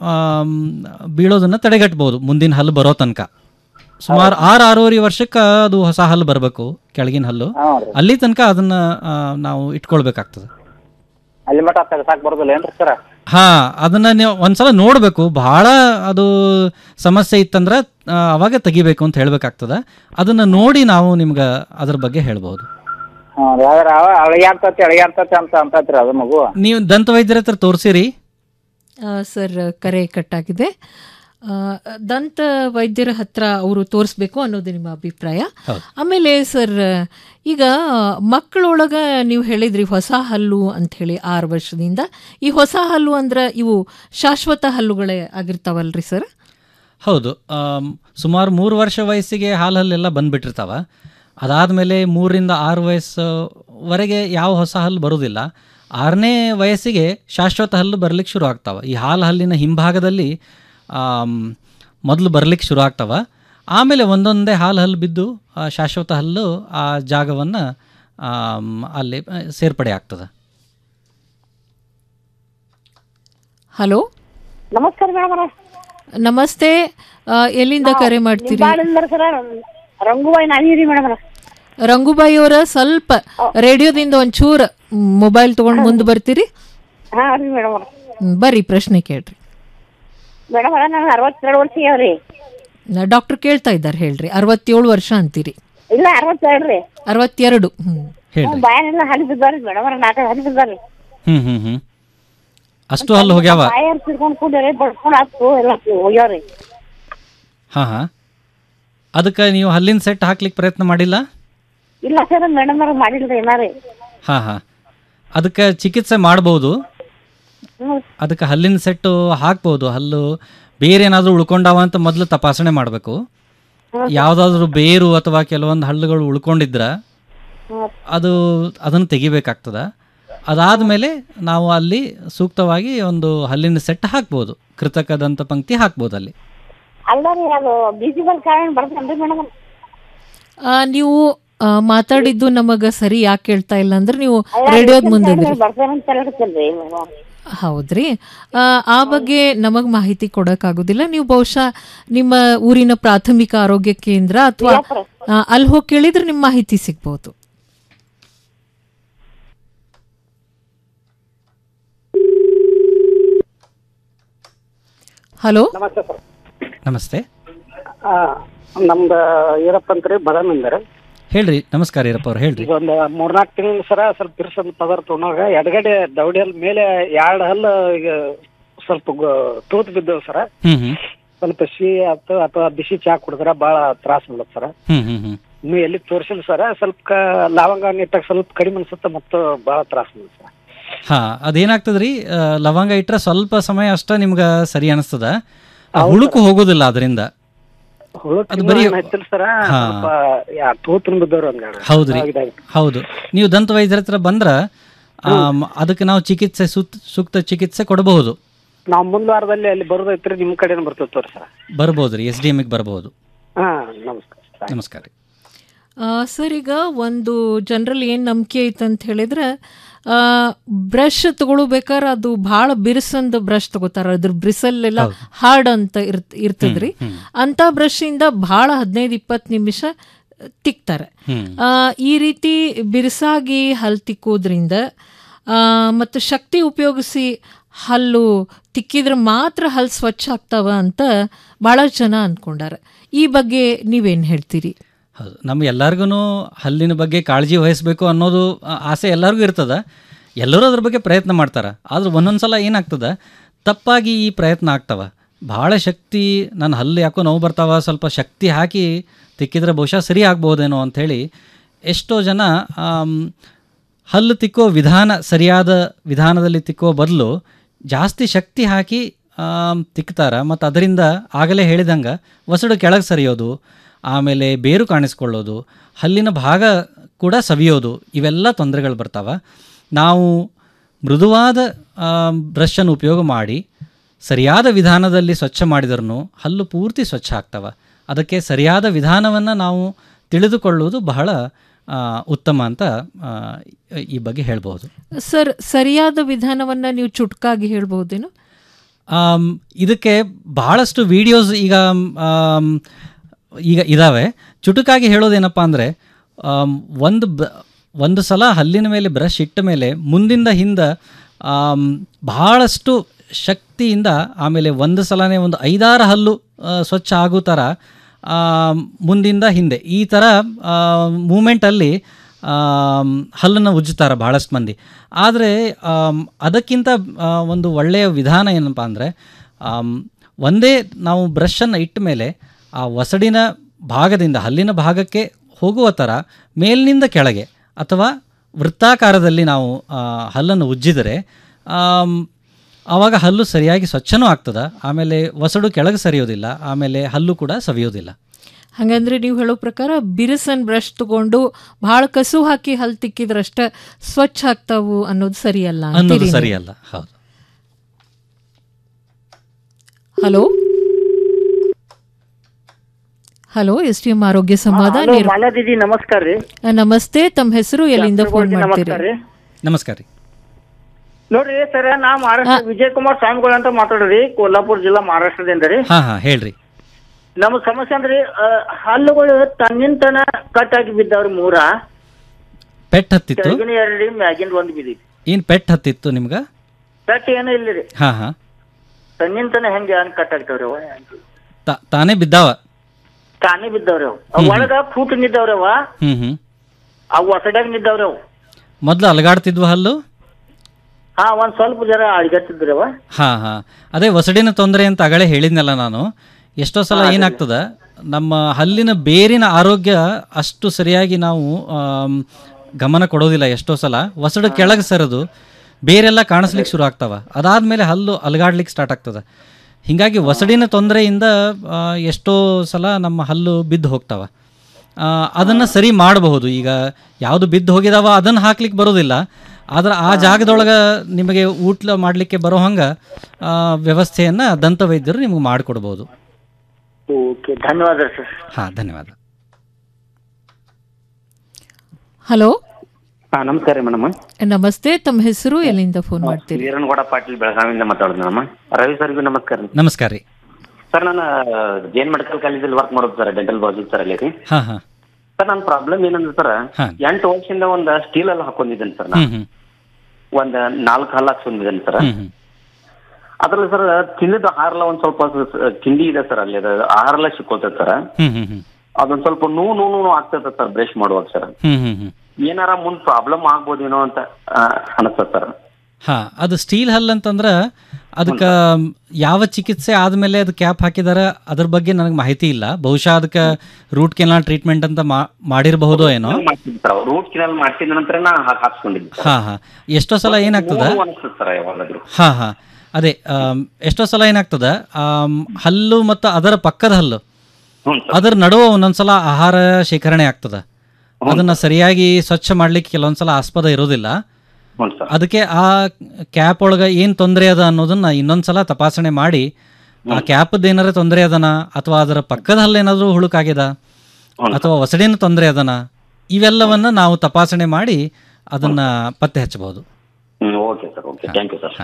W: ಬೀಳೋದನ್ನು ತಡೆಗಟ್ಬೋದು ಮುಂದಿನ ಹಲ್ಲು ಬರೋ ತನಕ ಸುಮಾರು ಆರು ಆರೂವರೆ ವರ್ಷಕ್ಕೆ ಅದು ಹೊಸ ಹಲ್ಲು ಬರಬೇಕು ಕೆಳಗಿನ ಹಲ್ಲು ಅಲ್ಲಿ ತನಕ ಅದನ್ನ ಆ, ನಾವು ಇಟ್ಕೊಳ್ಬೇಕಾಗ್ತದೆ
A: ಅಲ್ಲಿ ಮಟ ತೆಗಸಾಕ್ ಬರೋದಿಲ್ಲ ಏನ್ರಿ ಸರ್
W: ಹಾ ಅದನ್ನ ನೀವು ಒಂದ್ಸಲ ನೋಡಬೇಕು ಬಹಳ ಅದು ಸಮಸ್ಯೆ ಇತ್ತಂದ್ರೆ ಆ, ಅವಾಗ ತೆಗಿಬೇಕು ಅಂತ ಹೇಳ್ಬೇಕಾಗ್ತದ ಅದನ್ನ ನೋಡಿ ನಾವು ನಿಮ್ಗೆ ಅದ್ರ ಬಗ್ಗೆ ಹೇಳ್ಬೋದು
A: ಹ್ಞೂ ರೀ ಆದ್ರೆ ಅವ ಅಳಿಯಾಡ್ತತಿ ಅಳಿಯಾಡ್ತತಿ ಅಂತ ಅಂತತ್ರಿ ಅದು ಮಗು
W: ನೀವು ದಂತ ವೈದ್ಯರ ಹತ್ರ ತೋರಿಸಿರಿ
V: ಆ, ಸರ್ ಕರೆ ಕಟ್ಟಾಗಿದೆ ಆ, ದಂತ ವೈದ್ಯರ ಹತ್ರ ಅವರು ತೋರಿಸ್ಬೇಕು ಅನ್ನೋದು ನಿಮ್ಮ ಅಭಿಪ್ರಾಯ
W: ಹೌದು.
V: ಆಮೇಲೆ ಸರ್ ಈಗ ಮಕ್ಕಳೊಳಗ ನೀವು ಹೇಳಿದ್ರಿ ಹೊಸ ಹಲ್ಲು ಅಂತ ಹೇಳಿ ಆರು ವರ್ಷದಿಂದ ಈ ಹೊಸ ಹಲ್ಲು ಅಂದ್ರೆ ಇವು ಶಾಶ್ವತ ಹಲ್ಲುಗಳೇ ಆಗಿರ್ತಾವಲ್ರಿ ಸರ್
W: ಹೌದು ಆಮ್, ಸುಮಾರು ಮೂರು ವರ್ಷ ವಯಸ್ಸಿಗೆ ಹಾಲು ಹಲ್ಲೆಲ್ಲ ಬಂದ್ಬಿಟ್ಟಿರ್ತಾವ ಅದಾದಮೇಲೆ ಮೂರರಿಂದ ಆರು ವಯಸ್ಸುವರೆಗೆ ಯಾವ ಹೊಸ ಹಲ್ಲು ಬರೋದಿಲ್ಲ ಆರನೇ ವಯಸ್ಸಿಗೆ ಶಾಶ್ವತ ಹಲ್ಲು ಬರ್ಲಿಕ್ಕೆ ಶುರು ಆಗ್ತಾವ ಈ ಹಾಲು ಹಲ್ಲಿನ ಹಿಂಭಾಗದಲ್ಲಿ ಆಮ್, ಮೊದಲು ಬರ್ಲಿಕ್ಕೆ ಶುರು ಆಗ್ತಾವ ಆಮೇಲೆ ಒಂದೊಂದೇ ಹಾಲು ಹಲ್ಲು ಬಿದ್ದು ಆ ಶಾಶ್ವತ ಹಲ್ಲು ಆ ಜಾಗವನ್ನು ಅಲ್ಲಿ ಆ, ಸೇರ್ಪಡೆ ಆಗ್ತದೆ
V: ಹಲೋ
D: ನಮಸ್ಕಾರ ಮೇಡಮ್
V: ನಮಸ್ತೆ ಆ, ಎಲ್ಲಿಂದ ಕರೆ ಮಾಡ್ತೀರಿ
D: ಸರ ರಂಗುಬಾಯಿ ನಾನೀರಿ ಮೇಡಮ್
V: ರಂಗುಬಾಯಿ ಅವರ ಸ್ವಲ್ಪ ರೇಡಿಯೋದಿಂದ ಒಂಚೂರು ಮೊಬೈಲ್ ತಗೊಂಡು ಮುಂದೆ ಬರ್ತೀರಿ
D: ಹಾ ರೀ ಮೇಡಮ್
V: ಹ್ಮ್, ಬರ್ರಿ ಪ್ರಶ್ನೆ ಕೇಳ್ರಿ
E: ಮೇಡಮ್ ನಾನು ಅರವತ್ತೆರಡು ವರ್ಷ ಆಗ್ಯಾವ್ರಿ
V: ಡಾಕ್ಟರ್ ಕೇಳ್ತಾ ಇದ್ದಾರೆ ಹೇಳ್ರಿ ಅರವತ್ತೇಳು ವರ್ಷ ಅಂತೀರಿ
E: ಇಲ್ಲ ಅರವತ್ತೆರಡು ರೀ
V: ಅರವತ್ತೆರಡು ಹ್ಮ್
W: ಹೇಳ್ರಿ
E: ಬಾಯನೆಲ್ಲ ಹಲ್ಲಿ ಬಿದ್ದಾರಿ ಮೇಡಮ್ ನಾಲ್ಕು ಹಲ್ಲಿ ಬಿದ್ದಾರಿ
W: ಹ್ಮ್ ಹ್ಮ್ ಹ್ಮ್ ಅಷ್ಟು ಹಲ್ಲು ಹೋಗ್ಯಾವ
E: ಬಾಯ ಸಿಡ್ಕೊಂಡು ಕೂಡ್ರಿ ಬಡ್ಕೊಂಡು ಹಾಕು ಎಲ್ಲ ಹೋಗ್ಯಾವ್ರಿ
W: ಹಾ ಹಾ ಅದಕ್ಕೆ ನೀವು ಹಲ್ಲಿನ ಸೆಟ್ ಹಾಕ್ಲಿಕ್ಕೆ ಪ್ರಯತ್ನ ಮಾಡಿಲ್ಲ
E: ಇಲ್ಲ ಸರ್ ಮೇಡಮ್ ಅವ್ರು ಮಾಡಿಲ್ರಿ ಏನಾರಿ
W: ಹಾ ಹಾ ಅದಕ್ಕೆ ಚಿಕಿತ್ಸೆ ಮಾಡ್ಬೋದು
E: ಹ್ಮ್.
W: ಅದಕ್ಕೆ ಹಲ್ಲಿನ ಸೆಟ್ಟು ಹಾಕ್ಬೋದು ಹಲ್ಲು ಬೇರೆ ಏನಾದರೂ ಉಳ್ಕೊಂಡಾವ ಅಂತ ಮೊದಲು ತಪಾಸಣೆ ಮಾಡಬೇಕು ಯಾವುದಾದ್ರೂ ಬೇರು ಅಥವಾ ಕೆಲವೊಂದು ಹಳ್ಳುಗಳು ಉಳ್ಕೊಂಡಿದ್ರ ಅದು ಅದನ್ನು ತೆಗಿಬೇಕಾಗ್ತದ ಅದಾದಮೇಲೆ ನಾವು ಅಲ್ಲಿ ಸೂಕ್ತವಾಗಿ ಒಂದು ಹಲ್ಲಿನ ಸೆಟ್ ಹಾಕ್ಬೋದು ಕೃತಕ ದಂತ ಪಂಕ್ತಿ ಹಾಕ್ಬೋದು ಅಲ್ಲಿ
E: ಅಲ್ಲ ರೀ ಅದು ಬಿಸಿ ಬಲ್ ಕಾರಣ ಬರ್ತೇನ್ರಿ ಮೇಡಮ್
V: ಆ, ನೀವು ಆ, ಮಾತಾಡಿದ್ದು ನಮಗ ಸರಿ ಯಾಕೆ ಕೇಳ್ತಾ ಇಲ್ಲ ಅಂದ್ರೆ ನೀವು ರೇಡಿಯೋದ ಮುಂದೆ ಇದ್ರಿ
E: ಬರ್ತೇನಂತ ಹೇಳಕತ್ತೇನ್ರಿ ಮೇಡಮ್
V: ಹೌದ್ರಿ ಆ, ಆ ಬಗ್ಗೆ ನಮಗ್ ಮಾಹಿತಿ ಕೊಡಕ್ಕಾಗೋದಿಲ್ಲ ನೀವು ಬಹುಶಃ ನಿಮ್ಮ ಊರಿನ ಪ್ರಾಥಮಿಕ ಆರೋಗ್ಯ ಕೇಂದ್ರ ಅಥವಾ ಅಲ್ಲಿ ಹೋಗಿ ಕೇಳಿದ್ರೆ ನಿಮ್ ಮಾಹಿತಿ ಸಿಗ್ಬೋದು ಹಲೋ
F: ನಮಸ್ತೆ ಸರ್
W: ನಮಸ್ತೆ
F: ನಮ್ದು ಈರಪ್ಪ ಅಂತ ರೀ ಬದಾಮಿಂದ ರೀ
W: ಹೇಳ್ರಿ ನಮಸ್ಕಾರ ಈರಪ್ಪ ಅವ್ರು ಹೇಳ್ರಿ
F: ಈಗ ಒಂದು ಮೂರ್ನಾಲ್ಕು ತಿಂಗಳು ಸರ ಸ್ವಲ್ಪ ಬಿರ್ಸಂತ ಪದಾರ್ಥ ಉಣ್ಣಾಗ ಎಡಗಡೆ ದವಡಿಯಲ್ಲಿ ಮೇಲೆ ಎರಡು ಹಲ್ಲು ಈಗ ಸ್ವಲ್ಪ ತೂತ್ ಬಿದ್ದವು ಸರ
W: ಹ್ಮ್ ಹ್ಮ್
F: ಸ್ವಲ್ಪ ಸಿಹಿ ಆಯ್ತು ಅಥವಾ ಬಿಸಿ ಚಾ ಕುಡಿದ್ರ ಭಾಳ ತ್ರಾಸ ಬೀಳತ್ ಸರ
W: ಹ್ಮ್ ಹ್ಮ್ ಹ್ಮ್
F: ಇನ್ನು ಎಲ್ಲಿ ತೋರಿಸಿಲ್ಲ ಸರ ಸ್ವಲ್ಪ ಕ- ಲವಂಗ ಇಟ್ಟಾಗ ಸ್ವಲ್ಪ ಕಡಿಮೆ ಅನ್ಸುತ್ತೆ ಮತ್ತು ಭಾಳ ತ್ರಾಸ ಬೀಳುತ್ತೆ ಸರ್
W: ಹಾ ಅದೇನಾಗ್ತದ್ರಿ ಆ, ಲವಂಗ ಇಟ್ರೆ ಸ್ವಲ್ಪ ಸಮಯ ಅಷ್ಟ ನಿಮ್ಗೆ ಸರಿ ಅನಿಸ್ತದ ಆ ಹುಳುಕು ಹೋಗೋದಿಲ್ಲ ಅದರಿಂದ
F: ಹುಳು
W: ಅದು ಬರೀ
F: ಐತಿಲ್ಲ ಸರ
W: ಹಾ.
F: ಸ್ವಲ್ಪ ಯಾ ತೂತನ್ ಬಿದ್ದವ್ರು ಹಂಗಾರ
W: ಹೌದ್ರಿ
F: ಇದಾಗಿ
W: ಹೌದು ನೀವು ದಂತ ವೈದ್ಯರ ಹತ್ರ ಬಂದ್ರ ಆಮ್, ಅದಕ್ಕೆ ನಾವು ಚಿಕಿತ್ಸೆ ಸೂತ್- ಸೂಕ್ತ ಚಿಕಿತ್ಸೆ ಕೊಡಬಹುದು
F: ನಾವು ಮುಂದ್ವಾರದಲ್ಲಿ ಅಲ್ಲಿ ಬರೋದೈತ್ರಿ ನಿಮ್ಮ ಕಡೆನ ಬರ್ತೇವೆ ತೋರಿ ಸರ್
W: ಬರ್ಬೋದು ರೀ ಎಸ್ ಡಿ ಎಮ್ಗೆ ಬರ್ಬೋದು
F: ಹಾ ನಮಸ್ಕಾರ
W: ನಮಸ್ಕಾರ ರೀ
V: ಆ, ಸರ್ ಈಗ ಒಂದು ಜನರಲ್ ಏನು ನಂಬಿಕೆ ಐತೆ ಅಂತ ಹೇಳಿದ್ರೆ ಬ್ರಷ್ ತಗೊಳ್ಬೇಕಾದ್ರೆ ಅದು ಭಾಳ ಬಿರುಸಂದ ಬ್ರಷ್ ತಗೋತಾರ ಅದ್ರ ಬ್ರಿಸಲ್ ಎಲ್ಲ ಹಾರ್ಡ್ ಅಂತ ಇರ್ತ ಇರ್ತದ್ರಿ ಅಂತ ಬ್ರಷ್ ಇಂದ ಭಾಳ ಹದಿನೈದು ಇಪ್ಪತ್ತು ನಿಮಿಷ ತಿಕ್ತಾರೆ
W: ಹ್ಮ್.
V: ಆ, ಈ ರೀತಿ ಬಿರುಸಾಗಿ ಹಲ್ ತಿಕ್ಕೋದ್ರಿಂದ ಆ, ಮತ್ತು ಶಕ್ತಿ ಉಪಯೋಗಿಸಿ ಹಲ್ಲು ತಿಕ್ಕಿದ್ರೆ ಮಾತ್ರ ಹಲ್ಲು ಸ್ವಚ್ಛ ಆಗ್ತಾವ ಅಂತ ಭಾಳ ಜನ ಅಂದ್ಕೊಂಡಾರ ಈ ಬಗ್ಗೆ ನೀವೇನು ಹೇಳ್ತೀರಿ
W: ಹೌದು ನಮ್ಮ ಎಲ್ಲರಿಗೂ ಹಲ್ಲಿನ ಬಗ್ಗೆ ಕಾಳಜಿ ವಹಿಸಬೇಕು ಅನ್ನೋದು ಆ, ಆಸೆ ಎಲ್ಲರಿಗೂ ಇರ್ತದ ಎಲ್ಲರೂ ಅದ್ರ ಬಗ್ಗೆ ಪ್ರಯತ್ನ ಮಾಡ್ತಾರೆ ಆದ್ರೆ ಒಂದೊಂದು ಸಲ ಏನಾಗ್ತದ ತಪ್ಪಾಗಿ ಈ ಪ್ರಯತ್ನ ಆಗ್ತವ ಭಾಳ ಶಕ್ತಿ ನನ್ನ ಹಲ್ಲು ಯಾಕೋ ನೋವು ಬರ್ತಾವ ಸ್ವಲ್ಪ ಶಕ್ತಿ ಹಾಕಿ ತಿಕ್ಕಿದ್ರೆ ಬಹುಶಃ ಸರಿ ಆಗ್ಬೋದೇನೋ ಅಂಥೇಳಿ ಎಷ್ಟೋ ಜನ ಆಮ್, ಹಲ್ಲು ತಿಕ್ಕೋ ವಿಧಾನ ಸರಿಯಾದ ವಿಧಾನದಲ್ಲಿ ತಿಕ್ಕೋ ಬದಲು ಜಾಸ್ತಿ ಶಕ್ತಿ ಹಾಕಿ ಆಮ್, ತಿಕ್ತಾರ ಮತ್ತು ಅದರಿಂದ ಆಗಲೇ ಹೇಳಿದಂಗೆ ಒಸಡು ಕೆಳಗೆ ಸರಿಯೋದು ಆಮೇಲೆ ಬೇರು ಕಾಣಿಸ್ಕೊಳ್ಳೋದು ಹಲ್ಲಿನ ಭಾಗ ಕೂಡ ಸವಿಯೋದು ಇವೆಲ್ಲ ತೊಂದರೆಗಳು ಬರ್ತಾವ ನಾವು ಮೃದುವಾದ ಬ್ರಷನ್ನು ಉಪಯೋಗ ಮಾಡಿ ಸರಿಯಾದ ವಿಧಾನದಲ್ಲಿ ಸ್ವಚ್ಛ ಮಾಡಿದ್ರೂ ಹಲ್ಲು ಪೂರ್ತಿ ಸ್ವಚ್ಛ ಆಗ್ತವ ಅದಕ್ಕೆ ಸರಿಯಾದ ವಿಧಾನವನ್ನು ನಾವು ತಿಳಿದುಕೊಳ್ಳುವುದು ಬಹಳ ಆ, ಉತ್ತಮ ಅಂತ ಆ, ಈ ಬಗ್ಗೆ ಹೇಳ್ಬೋದು
V: ಸರ್ ಸರಿಯಾದ ವಿಧಾನವನ್ನ ನೀವು ಚುಟ್ಕಾಗಿ ಹೇಳ್ಬಹುದೇನು
W: ಆಮ್, ಇದಕ್ಕೆ ಬಹಳಷ್ಟು ವಿಡಿಯೋಸ್ ಈಗ ಆಮ್, ಈಗ ಇದ್ದಾವೆ ಚುಟುಕಾಗಿ ಹೇಳೋದೇನಪ್ಪ ಅಂದರೆ ಒಂದು ಬ ಒಂದು ಸಲ ಹಲ್ಲಿನ ಮೇಲೆ ಬ್ರಷ್ ಇಟ್ಟ ಮೇಲೆ ಮುಂದಿಂದ ಹಿಂದೆ ಆಮ್, ಬಹಳಷ್ಟು ಶಕ್ತಿಯಿಂದ ಆಮೇಲೆ ಒಂದು ಸಲನೇ ಒಂದು ಐದಾರು ಹಲ್ಲು ಆ, ಸ್ವಚ್ಛ ಆಗೋ ಥರ ಆಮ್, ಮುಂದಿಂದ ಹಿಂದೆ ಈ ಥರ ಮೂಮೆಂಟಲ್ಲಿ ಹಲ್ಲನ್ನು ಉಜ್ಜುತ್ತಾರೆ ಭಾಳಷ್ಟು ಮಂದಿ ಆದರೆ ಅದಕ್ಕಿಂತ ಆ, ಒಂದು ಒಳ್ಳೆಯ ವಿಧಾನ ಏನಪ್ಪ ಅಂದರೆ ಒಂದೇ ನಾವು ಬ್ರಷನ್ನು ಇಟ್ಟ ಮೇಲೆ ಆ ಒಸಡಿನ ಭಾಗದಿಂದ ಹಲ್ಲಿನ ಭಾಗಕ್ಕೆ ಹೋಗುವ ಥರ ಮೇಲಿನಿಂದ ಕೆಳಗೆ ಅಥವಾ ವೃತ್ತಾಕಾರದಲ್ಲಿ ನಾವು ಆ, ಹಲ್ಲನ್ನು ಉಜ್ಜಿದರೆ ಆಮ್, ಆವಾಗ ಹಲ್ಲು ಸರಿಯಾಗಿ ಸ್ವಚ್ಛನೂ ಆಗ್ತದೆ ಆಮೇಲೆ ಒಸಡು ಕೆಳಗೆ ಸರಿಯೋದಿಲ್ಲ ಆಮೇಲೆ ಹಲ್ಲು ಕೂಡ ಸವಿಯೋದಿಲ್ಲ
V: ಹಾಗಂದ್ರೆ ನೀವು ಹೇಳೋ ಪ್ರಕಾರ ಬಿರುಸನ್ ಬ್ರಷ್ ತಗೊಂಡು ಭಾಳ ಕಸು ಹಾಕಿ ಹಲ್ ತಿಕ್ಕಿದ್ರಷ್ಟ ಸ್ವಚ್ಛ ಆಗ್ತಾವು ಅನ್ನೋದು ಸರಿಯಲ್ಲ
W: ಅನ್ನೋದು
V: ಅಂತೀರಿ ನೀವು?
W: ಸರಿಯಲ್ಲ ಹೌದು
V: hello hello S T M ಆರೋಗ್ಯ ಸಂವಾದ
H: ಹಲೋ
V: ನೇರ-
H: ಮಾಲಾ ದೀದಿ ನಮಸ್ಕಾರ ರೀ
V: ಆ, ನಮಸ್ತೆ ತಮ್ಮ ಹೆಸರು ಎಲ್ಲಿಂದ ಫೋನ್ ಮಾಡ್ತೀರಿ
H: ನಮಸ್ಕಾರ ರೀ
W: ನಮಸ್ಕಾರ ರೀ
H: ನೋಡ್ರಿ ಸರ್ ನಾ ಮಹಾರಾಷ್ಟ್ರ ವಿಜಯ್ ಕುಮಾರ್ ಸ್ವಾಮಿಗಳು ಅಂತ ಮಾತಾಡ್ರಿ ಕೋಲ್ಹಾಪುರ ಜಿಲ್ಲಾ ಮಹಾರಾಷ್ಟ್ರದಿಂದ ರೀ
W: ಹಾಂ ಹಾಂ ಹೇಳ್ರಿ
H: ನಮ್ಮ ಸಮಸ್ಯೆ ಅಂದ್ರಿ ಆ, ಹಲ್ಲುಗಳು ತನ್ನಿಂತನ ಕಟ್ ಆಗಿ ಬಿದ್ದಾವ್ರಿ ಮೂರ
W: ಪೆಟ್ ಹತ್ತಿತ್ತು
H: ಕೆಳಗಿನ ಎರಡು ಮ್ಯಾಗಿಂದ ಒಂದ್ ಬಿದ್ದೈತಿ
W: ಏನು ಪೆಟ್ ಹತ್ತಿತ್ತು ನಿಮ್ಗೆ
H: ಕಟ್ ಏನೂ ಇಲ್ಲ ರೀ
W: ಹಾಂ ಹಾಂ
H: ತನ್ನಿಂತನೇ ಹೆಂಗೆ ಹಂಗ್ ಕಟ್ ಆಗ್ತಾವ್ರಿ ಅವ
W: ತಾ- ತಾನೇ ಬಿದ್ದಾವ
H: ತಾನೇ ಬಿದ್ದಾವ್ರಿ ಅವ್ ಅವ್ ಒಳಗ ಫೂಟ್ ನಿದ್ದಾವ್ರಿ ಅವ
W: ಹ್ಮ್ ಹ್ಮ್
H: ಅವ್ ಹೊಸಡ್ಯಾಗ ನಿದ್ದಾವ್ರಿ ಅವ್
W: ಮೊದ್ಲು ಅಲಗಾಡ್ತಿದ್ವ ಹಲ್ಲು
H: ಹಾ ಒಂದ್ ಸ್ವಲ್ಪ ಜರ ಅಳ್ಗತ್ತಿದ್ರಿ ಅವ
W: ಹಾ ಹಾ ಅದೇ ಒಸಡಿನ ತೊಂದರೆ ಅಂತ ಅಗಳೇ ಹೇಳಿದ್ನಲ್ಲ ನಾನು ಎಷ್ಟೋ ಸಲ
H: ಹಾ, ಅದೇ.
W: ಏನಾಗ್ತದ ನಮ್ಮ ಹಲ್ಲಿನ ಬೇರಿನ ಆರೋಗ್ಯ ಅಷ್ಟು ಸರಿಯಾಗಿ ನಾವು ಆಮ್, ಗಮನ ಕೊಡೋದಿಲ್ಲ ಎಷ್ಟೋ ಸಲ ಒಸಡು ಕೆಳಗೆ ಸರಿದು ಬೇರೆಲ್ಲ ಕಾಣಿಸ್ಲಿಕ್ಕೆ ಶುರು ಆಗ್ತಾವ ಅದಾದ್ಮೇಲೆ ಹಲ್ಲು ಅಲಗಾಡ್ಲಿಕ್ಕೆ ಸ್ಟಾರ್ಟ್ ಆಗ್ತದೆ ಹೀಗಾಗಿ ಒಸಡಿನ ತೊಂದರೆಯಿಂದ ಆ, ಎಷ್ಟೋ ಸಲ ನಮ್ಮ ಹಲ್ಲು ಬಿದ್ದು ಹೋಗ್ತಾವ ಆ, ಅದನ್ನ ಸರಿ ಮಾಡಬಹುದು ಈಗ ಯಾವುದು ಬಿದ್ದು ಹೋಗಿದಾವ ಅದನ್ನು ಹಾಕ್ಲಿಕ್ಕೆ ಬರೋದಿಲ್ಲ ಆದ್ರೆ ಆ ಜಾಗದೊಳಗೆ ನಿಮಗೆ ಊಟ ಮಾಡಲಿಕ್ಕೆ ಬರೋ ಹಂಗೆ ವ್ಯವಸ್ಥೆಯನ್ನು ದಂತ ವೈದ್ಯರು ನಿಮಗೆ ಮಾಡಿಕೊಡ್ಬೋದು
H: ಓಕೆ ಧನ್ಯವಾದ ಸರ್
W: ಹಾಂ ಧನ್ಯವಾದ
V: ಹಲೋ
G: ಹಾ ನಮಸ್ಕಾರ ರೀ ಮೇಡಮ್
V: ನಮಸ್ತೆ ತಮ್ಮ ಹೆಸರು ಎಲ್ಲಿಂದ ಫೋನ್ ಮಾಡ್ತೀರಿ
G: ವೀರನಗೌಡ ಪಾಟೀಲ್ ಬೆಳಗಾವಿಯಿಂದ ಮಾತಾಡೋದು ಮೇಡಮ್ ರವಿ ಸರ್ಗೂ ನಮಸ್ಕಾರ ರೀ
W: ನಮಸ್ಕಾರ ರೀ
G: ಸರ್ ನಾನು ಜೇನ್ ಮೆಡಿಕಲ್ ಕಾಲೇಜಲ್ಲಿ ವರ್ಕ್ ಮಾಡೋದು ಸರ್ ಡೆಂಟಲ್ ಬಾಜು ಸರ್ ಅಲ್ಲಿ ರೀ
W: ಹಾಂ ಹಾಂ
G: ಸರ್ ನನ್ನ ಪ್ರಾಬ್ಲಮ್ ಏನಂದ್ರೆ ಸರ್
W: ಹಾ.
G: ಎಂಟು ವರ್ಷದಿಂದ ಒಂದು ಸ್ಟೀಲ್ ಅಲ್ಲಿ ಹಾಕೊಂಡಿದ್ದೇನೆ ಸರ್
W: ಹ್ಞೂ
G: ನಾನು
W: ಹ್ಞೂ
G: ಒಂದು ನಾಲ್ಕು ಹಲ್ಲು ಹಾಕ್ಸ್ಕೊಂಡಿದ್ದೇನೆ ಸರ್
W: ಹ್ಞೂ ಹ್ಞೂ
G: ಅದ್ರಲ್ಲಿ ಸರ್ ತಿನ್ನದ ಆಹಾರಲ್ಲ ಒಂದ್ ಸ್ವಲ್ಪ ಸ- ಕಿಂಡಿ ಇದೆ ಸರ್ ಅಲ್ಲಿ ಅದು ಆಹಾರಲ್ಲ ಸಿಕ್ಕೋತೈತೆ ಸರ್
W: ಹ್ಞೂ ಹ್ಞೂ ಹ್ಞೂ
G: ಅದೊಂದ್ ಸ್ವಲ್ಪ ನೋವು ನೋವು ನೋವು ಆಗ್ತೈತೆ ಸರ್ ಬ್ರಷ್ ಮಾಡುವಾಗ ಸರ್
W: ಹ್ಞೂ ಹ್ಞೂ ಹ್ಞೂ
G: ಏನಾರ ಮುಂದ್ ಪ್ರಾಬ್ಲಮ್ ಆಗ್ಬೋದೇನೋ ಅಂತ ಅನಿಸ್ತದೆ ಸರ್
W: ಹಾಂ ಅದು ಸ್ಟೀಲ್ ಹಲ್ ಅಂತಂದ್ರೆ ಅದಕ್ಕೆ ಯಾವ ಚಿಕಿತ್ಸೆ ಆದಮೇಲೆ ಅದು ಕ್ಯಾಪ್ ಹಾಕಿದಾರೆ ಅದ್ರ ಬಗ್ಗೆ ನನಗೆ ಮಾಹಿತಿ ಇಲ್ಲ ಬಹುಶಃ ಅದಕ್ಕೆ ರೂಟ್ ಕೆನಾಲ್ ಟ್ರೀಟ್ಮೆಂಟ್ ಅಂತ ಮಾ- ಮಾಡಿರಬಹುದೋ ಏನೋ
G: ರೂಟ್ ಕೆನಲ್ ಮಾಡಿಸಿದ ನಂತರ ನಾ ಹಾಕ್- ಹಾಕ್ಸ್ಕೊಂಡಿದ್ದೆ ಸರ್
W: ಹಾಂ ಹಾಂ ಎಷ್ಟೋ ಸಲ ಏನಾಗ್ತದ
G: ನೋವು ಅನಿಸ್ತದೆ ಸರ್ ಯಾವಾಗಾದ್ರೂ
W: ಹಾ ಹಾ ಅದೇ ಆಮ್, ಎಷ್ಟೋ ಸಲ ಏನಾಗ್ತದ ಆಮ್, ಹಲ್ಲು ಮತ್ತು ಅದರ ಪಕ್ಕದ ಹಲ್ಲು ಅದರ ನಡುವೆ ಒಂದೊಂದ್ಸಲ ಆಹಾರ ಶೇಖರಣೆ ಆಗ್ತದ ಅದನ್ನ ಸರಿಯಾಗಿ ಸ್ವಚ್ಛ ಮಾಡ್ಲಿಕ್ಕೆ ಕೆಲವೊಂದ್ಸಲ ಆಸ್ಪದ ಇರೋದಿಲ್ಲ ಅದಕ್ಕೆ ಆ ಕ್ಯಾಪ್ ಒಳಗೆ ಏನು ತೊಂದರೆ ಅದ ಅನ್ನೋದನ್ನ ಇನ್ನೊಂದ್ಸಲ ತಪಾಸಣೆ ಮಾಡಿ ಆ ಕ್ಯಾಪದ ಏನಾರ ತೊಂದರೆ ಅದನ ಅಥವಾ ಅದರ ಪಕ್ಕದ ಹಲ್ಲು ಏನಾದರೂ ಹುಳುಕಾಗ್ಯದ ಅಥವಾ ಒಸಡಿನ ತೊಂದರೆ ಅದನ ಇವೆಲ್ಲವನ್ನ ನಾವು ತಪಾಸಣೆ ಮಾಡಿ ಅದನ್ನ ಪತ್ತೆ ಹಚ್ಚಬಹುದು
G: ಹ್ಮ್ okay sir okay thank you sir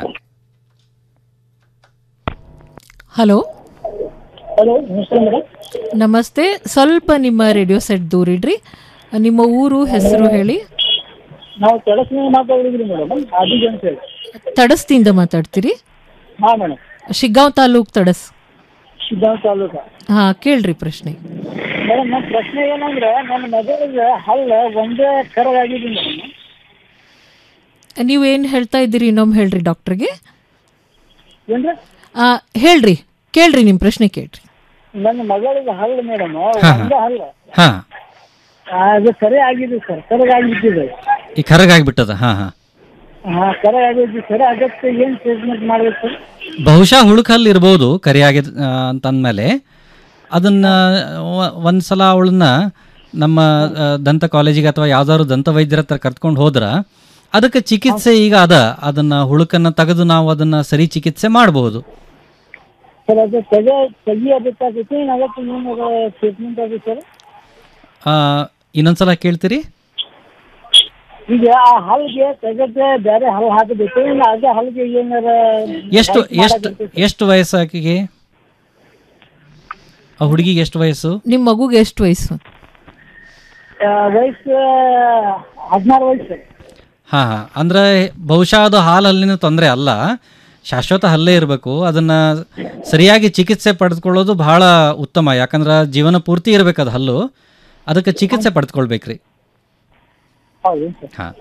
V: hello
I: hello ನಮಸ್ತೆ ಮೇಡಮ್
V: ನಮಸ್ತೆ ಸ್ವಲ್ಪ ನಿಮ್ಮ ರೇಡಿಯೋ ಸೆಟ್ ದೂರಿಡ್ರಿ ನಿಮ್ಮ ಊರು ಹೆಸರು ಹೇಳಿ
I: ನಾವು ಕೆಲಸದಿಂದ ಮಾತಾಡಿದ್ರಿ ಮೇಡಮ್ ಅದಿಗೆ ಅಂತ ಹೇಳಿ
V: ತಡಸ್ದಿಂದ ಮಾತಾಡ್ತೀರಿ
I: ಹಾ ಮೇಡಮ್
V: ಶಿಗ್ಗಾಂವ್ ತಾಲೂಕ್ ತಡಸ್
I: ಸಿದ್ಧಾಂತ ತಾಲೂಕ
V: ಹಾ ಕೇಳ್ರಿ ಪ್ರಶ್ನೆ
I: ಮೇಡಮ್ ನನ್ನ ಪ್ರಶ್ನೆ ಏನಂದ್ರೆ ನನ್ನ ಮಗಳಿಗೆ ಹಲ್ಲ ಒಂದೇ ಕರಗಾಗಿದೆ ಮೇಡಮ್
V: ನೀವೇನು ಹೇಳ್ತಾ ಇದ್ದೀರಿ ಇನ್ನೊಮ್ಮೆ ಹೇಳ್ರಿ ಡಾಕ್ಟ್ರಿಗೆ
I: ಏನ್ರಿ
V: ಆ, ಹೇಳ್ರಿ ಕೇಳ್ರಿ ನಿಮ್ಮ ಪ್ರಶ್ನೆ ಕೇಳ್ರಿ
I: ನನ್ನ ಮಗಳಿಗೆ ಹಲ್ಲು ಮೇಡಮ್
W: ಹಾ.
I: ಒಂದೇ ಹಲ್ಲು
W: ಹಾ
I: ಅದು ಕರೆ ಆಗಿದೆ ಸರ್ ಕರಗಾಗಿಬಿಟ್ಟಿದೆ
W: ಈ ಕರಗಾಗ್ಬಿಟ್ಟದ ಹಾ ಹಾ
I: ಹಾ ಕರೆ ಆಗಿದ್ದು ಸರ್ ಅದಕ್ಕೆ ಏನ್ ಟ್ರೀಟ್ಮೆಂಟ್ ಮಾಡ್ಬೇಕು ಸರ್
W: ಬಹುಶಃ ಹುಳುಕಲ್ಲಿ ಇರ್ಬೋದು ಕರಿಯಾಗಿ ಅಂತಂದಮೇಲೆ ಅದನ್ನ ವ- ಒಂದ್ ಸಲ ಅವಳನ್ನ ನಮ್ಮ ಆ, ದಂತ ಕಾಲೇಜಿಗೆ ಅಥವಾ ಯಾವ್ದಾದ್ರು ದಂತ ವೈದ್ಯರ ಹತ್ರ ಕರ್ಕೊಂಡು ಹೋದ್ರ ಅದಕ್ಕೆ ಚಿಕಿತ್ಸೆ ಈಗ ಅದ ಅದನ್ನ ಹುಳುಕನ್ನ ತೆಗೆದು ನಾವು ಅದನ್ನ ಸರಿ ಚಿಕಿತ್ಸೆ ಮಾಡಬಹುದು
I: ಸರ್ ಅದು ತೆಗೆ ತೆಗಿಯೋದಕ್ಕಾಗುತ್ತೆ ಏನು ಅದಕ್ಕೆ ಏನಾದ್ರು ಟ್ರೀಟ್ಮೆಂಟ್ ಆಗುತ್ತೆ ಸರ್
W: ಇನ್ನೊಂದ್ಸಲ ಕೇಳ್ತೀರಿ
I: ಈಗ ಆ ಹಲ್ಗೆ ತೆಗೆದ್ರೆ ಬೇರೆ ಹಲ್ ಹಾಕಬೇಕು ಇನ್ನು ಅದೇ ಹಲ್ಗೆ ಏನಾರ
W: ಎಷ್ಟು
I: help
W: ಎಷ್ಟು
I: ಮಾಡೋದಕ್ಕೆ
W: ಎಷ್ಟು ವಯಸ್ಸು ಆಕೆಗೆ ಆ ಹುಡುಗಿಗೆ ಎಷ್ಟು ವಯಸ್ಸು
V: ನಿಮ್ಮ ಮಗುಗೆ ಎಷ್ಟು ವಯಸ್ಸು
I: ಆ, ವಯಸ್ಸು ಹದಿನಾರು ವಯಸ್ಸು
W: ಹಾಂ ಹಾಂ ಅಂದರೆ ಬಹುಶಃ ಅದು ಹಾಲು ಹಲ್ಲಿನ ತೊಂದರೆ ಅಲ್ಲ ಶಾಶ್ವತ ಹಲ್ಲೇ ಇರಬೇಕು ಅದನ್ನು ಸರಿಯಾಗಿ ಚಿಕಿತ್ಸೆ ಪಡೆದುಕೊಳ್ಳೋದು ಬಹಳ ಉತ್ತಮ ಯಾಕಂದ್ರೆ ಜೀವನ ಪೂರ್ತಿ ಇರಬೇಕು ಅದು ಹಲ್ಲು ಅದಕ್ಕೆ ಚಿಕಿತ್ಸೆ ಪಡೆದುಕೊಳ್ಬೇಕ್ರಿ
I: ಹೌದು ಸರ್
W: ಹಾಂ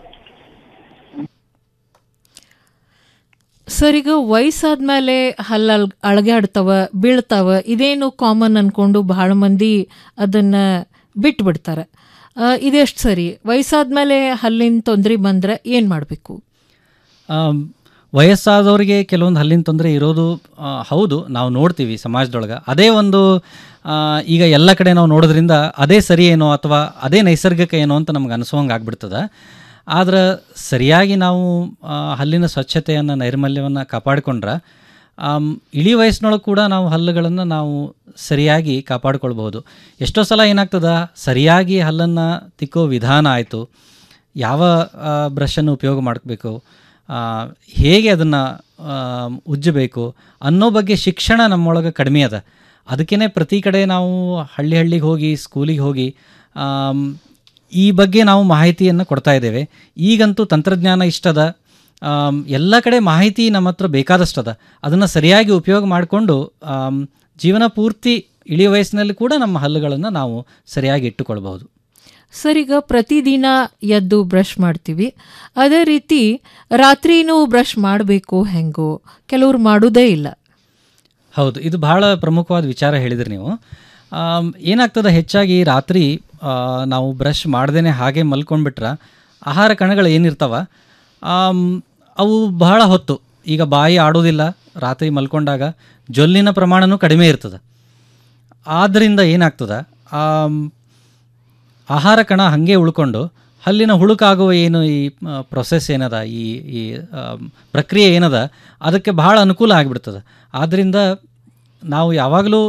V: ಸರ್ ಈಗ ವಯಸ್ಸಾದ್ಮೇಲೆ ಹಲ್ಲ ಅಳಗಾಡ್ತಾವ ಬೀಳ್ತಾವ ಇದೇನು ಕಾಮನ್ ಅನ್ಕೊಂಡು ಬಹಳ ಮಂದಿ ಅದನ್ನ ಬಿಟ್ಬಿಡ್ತಾರೆ ಆ, ಇದೆಷ್ಟು ಸರಿ ವಯಸ್ಸಾದ್ಮೇಲೆ ಹಲ್ಲಿನ ತೊಂದರೆ ಬಂದ್ರೆ ಏನು ಮಾಡಬೇಕು
W: ಆಮ್, ವಯಸ್ಸಾದವರಿಗೆ ಕೆಲವೊಂದು ಹಲ್ಲಿನ ತೊಂದರೆ ಇರೋದು ಆ, ಹೌದು ನಾವು ನೋಡ್ತೀವಿ ಸಮಾಜದೊಳಗೆ ಅದೇ ಒಂದು ಆ, ಈಗ ಎಲ್ಲ ಕಡೆ ನಾವು ನೋಡೋದ್ರಿಂದ ಅದೇ ಸರಿ ಏನೋ ಅಥವಾ ಅದೇ ನೈಸರ್ಗಿಕ ಏನೋ ಅಂತ ನಮ್ಗೆ ಅನಿಸೋಂಗೆ ಆಗ್ಬಿಡ್ತದೆ ಆದ್ರೆ ಸರಿಯಾಗಿ ನಾವು ಆ, ಹಲ್ಲಿನ ಸ್ವಚ್ಛತೆಯನ್ನು ನೈರ್ಮಲ್ಯವನ್ನು ಕಾಪಾಡಿಕೊಂಡ್ರೆ ಆಮ್, ಇಳಿ ವಯಸ್ಸಿನೊಳಗೆ ಕೂಡ ನಾವು ಹಲ್ಲುಗಳನ್ನು ನಾವು ಸರಿಯಾಗಿ ಕಾಪಾಡ್ಕೊಳ್ಬಹುದು ಎಷ್ಟೋ ಸಲ ಏನಾಗ್ತದ ಸರಿಯಾಗಿ ಹಲ್ಲನ್ನು ತಿಕ್ಕೋ ವಿಧಾನ ಆಯಿತು ಯಾವ ಬ್ರಷನ್ನು ಉಪಯೋಗ ಮಾಡಬೇಕು ಹೇಗೆ ಅದನ್ನು ಉಜ್ಜಬೇಕು ಅನ್ನೋ ಬಗ್ಗೆ ಶಿಕ್ಷಣ ನಮ್ಮೊಳಗೆ ಕಡಿಮೆ ಅದ ಅದಕ್ಕೇ ಪ್ರತಿ ಕಡೆ ನಾವು ಹಳ್ಳಿ ಹಳ್ಳಿಗೆ ಹೋಗಿ ಸ್ಕೂಲಿಗೆ ಹೋಗಿ ಆಮ್, ಈ ಬಗ್ಗೆ ನಾವು ಮಾಹಿತಿಯನ್ನು ಕೊಡ್ತಾ ಇದ್ದೇವೆ ಈಗಂತೂ ತಂತ್ರಜ್ಞಾನ ಇಷ್ಟದ ಆಮ್, ಎಲ್ಲ ಕಡೆ ಮಾಹಿತಿ ನಮ್ಮ ಹತ್ರ ಬೇಕಾದಷ್ಟು ಅದ ಅದನ್ನು ಸರಿಯಾಗಿ ಉಪಯೋಗ ಮಾಡಿಕೊಂಡು ಜೀವನ ಪೂರ್ತಿ ಇಳಿಯ ವಯಸ್ಸಿನಲ್ಲಿ ಕೂಡ ನಮ್ಮ ಹಲ್ಲುಗಳನ್ನು ನಾವು ಸರಿಯಾಗಿ ಇಟ್ಟುಕೊಳ್ಬಹುದು
V: ಸರ್ ಈಗ ಪ್ರತಿದಿನ ಎದ್ದು ಬ್ರಷ್ ಮಾಡ್ತೀವಿ ಅದೇ ರೀತಿ ರಾತ್ರಿನೂ ಬ್ರಷ್ ಮಾಡಬೇಕು ಹೆಂಗೋ ಕೆಲವ್ರು ಮಾಡೋದೇ ಇಲ್ಲ
W: ಹೌದು ಇದು ಬಹಳ ಪ್ರಮುಖವಾದ ವಿಚಾರ ಹೇಳಿದ್ರಿ ನೀವು ಆಮ್, ಏನಾಗ್ತದೆ ಹೆಚ್ಚಾಗಿ ರಾತ್ರಿ ಆ, ನಾವು ಬ್ರಷ್ ಮಾಡ್ದೇ ಹಾಗೆ ಮಲ್ಕೊಂಡ್ಬಿಟ್ರೆ ಆಹಾರ ಕಣಗಳು ಏನಿರ್ತಾವ ಆಮ್, ಅವು ಬಹಳ ಹೊತ್ತು ಈಗ ಬಾಯಿ ಆಡೋದಿಲ್ಲ ರಾತ್ರಿ ಮಲ್ಕೊಂಡಾಗ ಜೊಲ್ಲಿನ ಪ್ರಮಾಣನೂ ಕಡಿಮೆ ಇರ್ತದೆ ಆದ್ದರಿಂದ ಏನಾಗ್ತದೆ ಆಮ್, ಆಹಾರ ಕಣ ಹಾಗೆ ಉಳ್ಕೊಂಡು ಹಲ್ಲಿನ ಹುಳುಕಾಗುವ ಏನು ಈ ಪ್ರೊಸೆಸ್ ಏನದ ಈ ಈ ಆಮ್, ಪ್ರಕ್ರಿಯೆ ಏನದ ಅದಕ್ಕೆ ಬಹಳ ಅನುಕೂಲ ಆಗಿಬಿಡ್ತದೆ ಆದ್ದರಿಂದ ನಾವು ಯಾವಾಗಲೂ